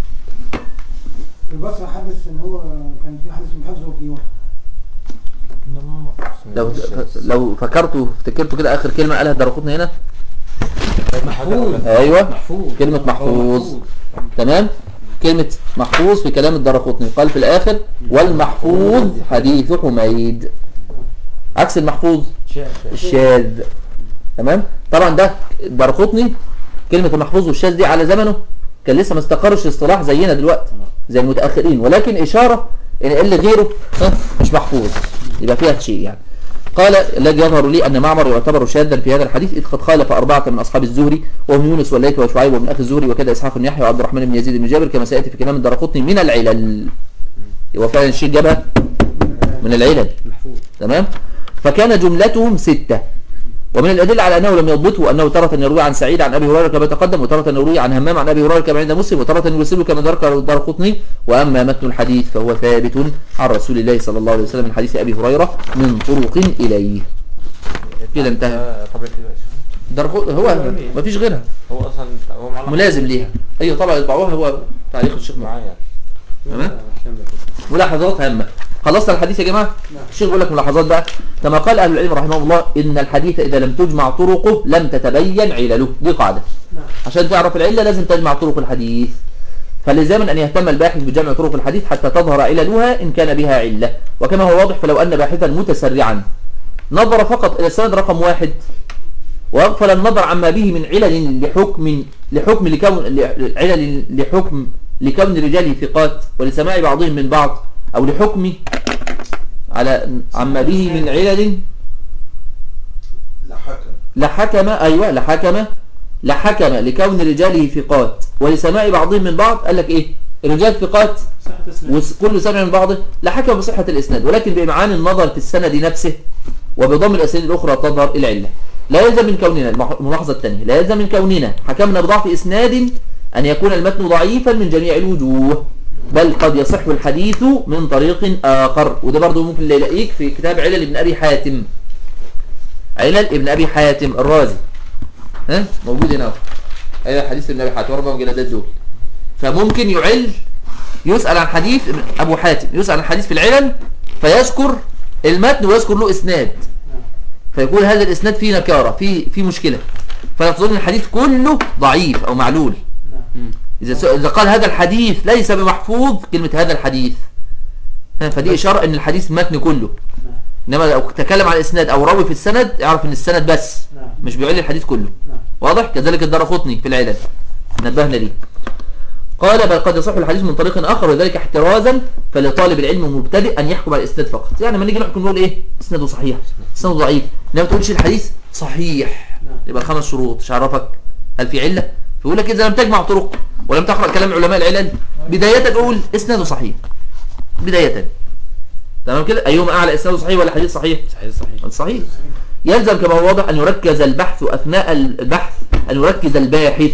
البصرة حدث ان هو كان في حدث من حفظه في واحد انما لو لو فكرتوا افتكرتوا كده اخر كلمة قالها الدرقطني هنا محفوظ ايوه محفوظ كلمة محفوظ تمام كلمة محفوظ في كلام الدرقطني قال في الاخر والمحفوظ حديث حميد عكس المحفوظ شاذ الشاذ تمام طبعا ده الدرقطني كلمة المحفوظ والشاذ دي على زمنه كان لسه ما استقرش الاصطلاح زينا دلوقتي زي المتأخرين ولكن إشارة إن اللي غيره ها، مش محفوظ يبقى فيها شيء يعني قال الذي يظهر لي أن معمر يعتبر شاذا في هذا الحديث إذ قد خالف أربعة من أصحاب الزهري وهم يونس والليث وشعيب ومن أخي الزهري وكذا إسحاق بن يحيى وعبد الرحمن بن يزيد بن جابر كما سيأتي في كلام الدرقطني من العلل يبقى فعلا الشيء جابها من العلل محفوظ تمام فكان جملتهم ستة ومن الأدلة على أنه لم يضبطه أنه تارة يروي عن سعيد عن أبي هريرة كما تقدم وتارة يروي عن همام عن أبي هريرة كما عند مسلم وتارة يرسله كما ذكر الدارقطني وأما متن الحديث فهو ثابت عن رسول الله صلى الله عليه وسلم من حديث أبي هريرة من طرق إليه كده انتهى آه، طبعا كده يا شيخ. درقط هو ما فيش غيرها هو اصلا هو معلق ملازم ليها أي طبعا يطبعوها هو تعليق الشيخ معاه معايا تمام كمل كده. ملاحظات هامة خلصنا الحديث يا جماعة الشيخ بيقول لك ملاحظات بقى كما قال أهل العلم رحمهم الله إن الحديث إذا لم تجمع طرقه لم تتبين علله دي قاعدة نعم. عشان تعرف العلة لازم تجمع طرق الحديث فلزاما أن يهتم الباحث بجمع طرق الحديث حتى تظهر عللها إن كان بها علة وكما هو واضح فلو أن باحثا متسرعا نظر فقط إلى السند رقم واحد وأغفل النظر عما به من علل لحكم لحكم لكون علل لحكم لكون رجاله ثقات ولسماع بعضهم من بعض أو لحكم على عما به من علل لحكم أيوة لحكم لحكم لكون رجاله ثقات ولسماع بعضهم من بعض قال لك إيه الرجال ثقات صحة اسناد وكل سمع من بعضه لحكم بصحة الإسناد ولكن بإمعان النظر في السند نفسه وبضم الأسانيد الأخرى تظهر العلة لا يلزم من كوننا المح- الملاحظة الثانية لا يلزم من كوننا حكمنا بضعف إسناد أن يكون المتن ضعيفا من جميع الوجوه بل قد يصح الحديث من طريق آخر وده برضو ممكن يلاقيك في كتاب علل ابن أبي حاتم علل ابن أبي حاتم الرازي ها موجود هنا اهو. علل حديث ابن أبي حاتم أربع مجلدات دول فممكن يعل يسأل عن حديث ابن- أبو حاتم يسأل عن حديث في العلل فيذكر المتن ويذكر له إسناد فيقول هذا الإسناد فيه نكارة فيه فيه مشكلة فيقصدون ان الحديث كله ضعيف أو معلول نعم إذا سئل- إذا قال هذا الحديث ليس بمحفوظ كلمة هذا الحديث ها، فدي إشارة أن الحديث متن كله نعم إنما لو تكلم عن الإسناد أو راوي في السند يعرف أن السند بس نعم مش بيعل الحديث كله نعم واضح كذلك الدرقطني في العلل نبهنا ليه قال بل قد يصح الحديث من طريق آخر وذلك احترازا فلطالب العلم المبتدئ أن يحكم على الإسناد فقط يعني لما نيجي نحكم نقول إيه إسناده صحيح إسناده ضعيف إنما ما تقولش الحديث صحيح نعم. يبقى خمس شروط مش عرفك هل في علة فيقول لك إذا لم تجمع طرق ولم تقرأ كلام علماء العلل بداية تقول إسناده صحيح بداية تمام كده أيهما أعلى إسناده صحيح ولا حديث صحيح صحيح صحيح صحيح يلزم كما هو واضح أن يركز البحث أثناء البحث أن يركز الباحث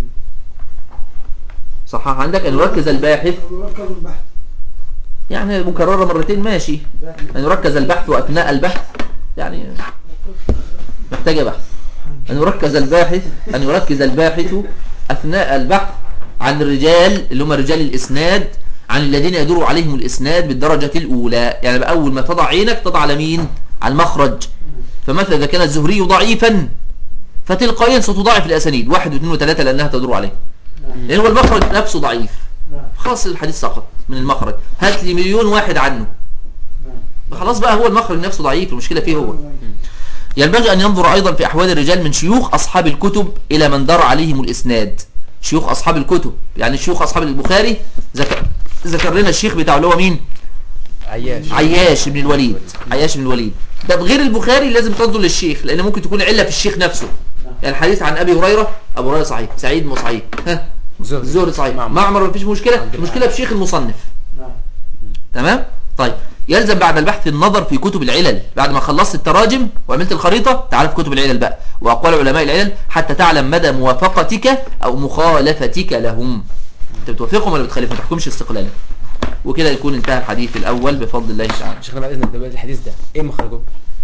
صح عندك أن يركز الباحث مركز البحث يعني مكررة مرتين ماشي أن يركز البحث أثناء البحث يعني محتاجة بحث أن يركز الباحث أن يركز الباحث أثناء البحث عن الرجال اللي هم رجال الإسناد عن الذين يدور عليهم الإسناد بالدرجة الأولى يعني بقى أول ما تضع عينك تضع على مين على المخرج فمثلا إذا كان الزهري ضعيفا فتلقائيا ستضاعف الأسانيد واحد واثنين وثلاثة لأنها تدور عليه نعم لأن هو المخرج نفسه ضعيف نعم خلاص الحديث سقط من المخرج هات لي مليون واحد عنه نعم خلاص بقى هو المخرج نفسه ضعيف المشكلة فيه هو ينبغي أن ينظر أيضا في أحوال الرجال من شيوخ أصحاب الكتب إلى من دار عليهم الإسناد شيوخ أصحاب الكتب يعني شيوخ أصحاب البخاري ذكر ذكر لنا الشيخ بتاعه اللي هو مين عياش عياش بن الوليد عياش بن الوليد ده بغير البخاري لازم تنظر للشيخ لأن ممكن تكون علة في الشيخ نفسه يعني الحديث عن أبي هريرة أبو هريرة صحيح سعيد مو صحيح ها زهري الزهري صحيح معمر. معمر مفيش مشكلة عبد الأعلى. المشكلة في شيخ المصنف نعم تمام طيب يلزم بعد البحث النظر في كتب العلل بعد ما خلصت التراجم وعملت الخريطة تعال في كتب العلل بقى وأقوال علماء العلل حتى تعلم مدى موافقتك أو مخالفتك لهم أنت بتوافقهم ولا بتخالفهم ما تحكمش استقلالا وكده يكون انتهى الحديث الأول بفضل الله تعالى شيخنا بعد اذنك دلوقتي الحديث ده ايه مخرجه؟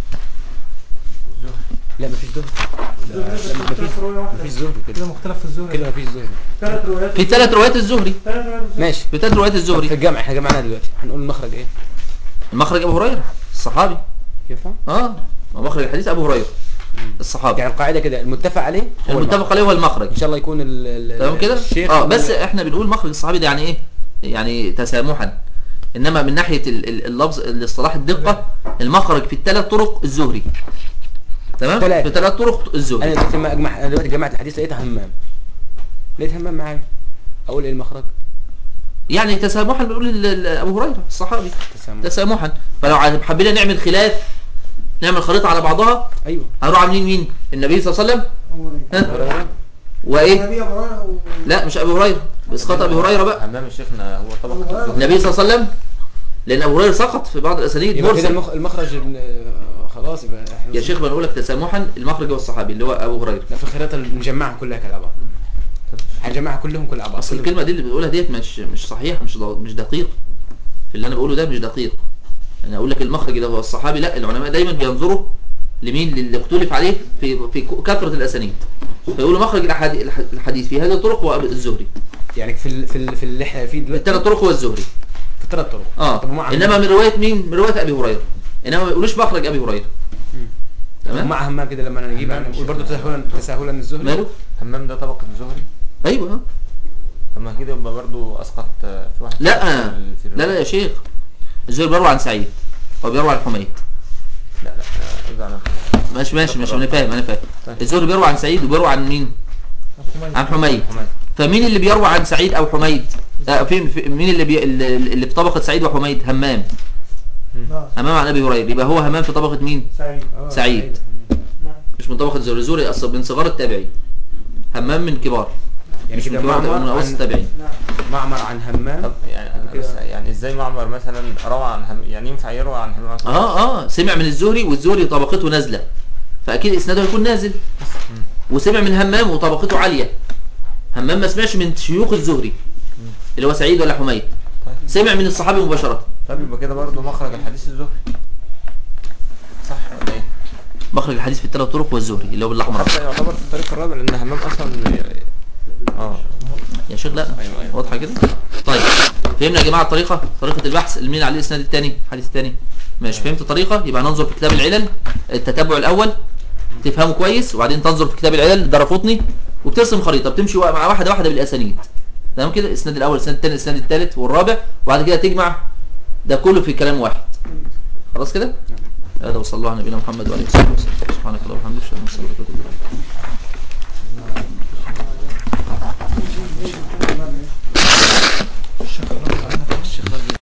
لا مفيش زهري لا مفيش ثلاث رواية واحدة مفيش زهري كده كده مختلف في الزهري كده مفيش زهري ثلاث روايات في ثلاث روايات الزهري ثلاث روايات ماشي في ثلاث روايات في الزهري الجامع احنا جمعناها دلوقتي هنقول المخرج ايه؟ المخرج أبو هريرة الصحابي ينفع؟ اه مخرج الحديث أبو هريرة الصحابي يعني القاعده كده المتفق عليه هو المتفق المخرج. عليه هو المخرج ان شاء الله يكون ال- ال- تمام كده الشيخ اه يكون- بس احنا بنقول مخرج الصحابي ده يعني ايه يعني تسامحا انما من ناحيه ال- ال- اللفظ الاصطلاح الدقه المخرج في الثلاث طرق الزهري تمام ثلاث. في ثلاث طرق انا الزهري دلوقتي لما اجمع انا دلوقتي جمعت الحديث لقيتها همام لقيت همام معايا اقول ايه المخرج؟ يعني تسامحا بنقول ال- ال- ابو هريره الصحابي تسامح تسامحا فلو عايز- حبينا نعمل خلاف نعمل خريطه على بعضها ايوه هنروح عاملين مين النبي صلى الله عليه وسلم ها هريرة. وايه النبي ابو هريره و- لا مش ابي هريره باسقاط ابي هريره بقى حمام الشيخنا هو طبقة الزهري النبي صلى الله عليه وسلم لان ابو هريره سقط في بعض الاسانيد يبقى كده مرسل المخ... المخرج ال- خلاص يبقى احنا يا شيخ بنقول لك تسامحا المخرج هو الصحابي اللي هو ابو هريره لا في الخريطه نجمعها كلها كده على بعض هنجمعها كلهم كلها على بعض اصل الكلمه دي اللي بتقولها ديت مش مش صحيح مش ض- مش دقيق في اللي انا بقوله ده مش دقيق انا اقول لك المخرج ده هو الصحابي لا العلماء دايما بينظروا لمين للي اختلف عليه في في ك- كثره الاسانيد فيقولوا مخرج الأحادي- الح- الحديث في هذه الطرق هو أبو الزهري يعني في ال... في ال... في اللي احنا فيه دلوقتي الثلاث طرق هو الزهري في الثلاث طرق اه طب ومع انما من روايه مين من روايه ابي هريره انما ما يقولوش مخرج ابي هريره مم. تمام ومع همام كده لما نجيب همام نقول الشيخ. برضه تساهلا تساهلا الزهري ماله حمام ده طبقة الزهري ايوه آه. طب ما كده يبقى برضه اسقط آه، في واحد لا في ال- في لا لا الرواية. يا شيخ الزهري بيروي عن سعيد هو بيروي عن حميد لا لا آه، ارجع على ماشي ماشي ماشي انا فاهم انا فاهم طيب. الزهري بيروي عن سعيد وبيروي عن مين عن حميد حمام فمين اللي بيروي عن سعيد او حميد آه فين في مين اللي بي اللي اللي في طبقه سعيد وحميد همام لا همام عن ابي هريره يبقى هو همام في طبقه مين سعيد آه، سعيد. نعم مش من طبقه زوري زوري اصلا من صغار التابعين همام من كبار يعني مش من كده كبار من معمر اوسط عن التابعين نعم معمر عن همام طب يعني أنا بس يعني ازاي معمر مثلا روى عن هم يعني ينفع يروى عن همام أصلاً؟ اه اه سمع من الزهري والزهري طبقته نازله فاكيد اسناده هيكون نازل وسمع من همام وطبقته عاليه همام ما سمعش من شيوخ الزهري اللي هو سعيد ولا حميد طيب سمع من الصحابي مباشره طب يبقى كده برضه مخرج الحديث الزهري صح ولا ايه؟ مخرج الحديث في الثلاث طرق هو الزهري اللي هو بالاحمر حتى يعتبر في الطريق الرابع لان همام اصلا اه يا شيخ لا أيوة، أيوة. واضحه كده طيب فهمنا يا جماعه الطريقه طريقه البحث المين عليه الاسناد الثاني الحديث الثاني ماشي فهمت الطريقه يبقى ننظر في كتاب العلل التتبع الاول تفهمه كويس وبعدين تنظر في كتاب العلل درقطني وبترسم خريطه بتمشي مع واحده واحده بالاسانيد تمام كده الاسناد الاول الاسناد الثاني الاسناد الثالث والرابع وبعد كده تجمع ده كله في كلام واحد خلاص كده هذا وصلى الله على نبينا محمد وعلى اله وصحبه وسلم سبحانك اللهم وبحمدك اشهد ان لا اله الا انت استغفرك واتوب اليك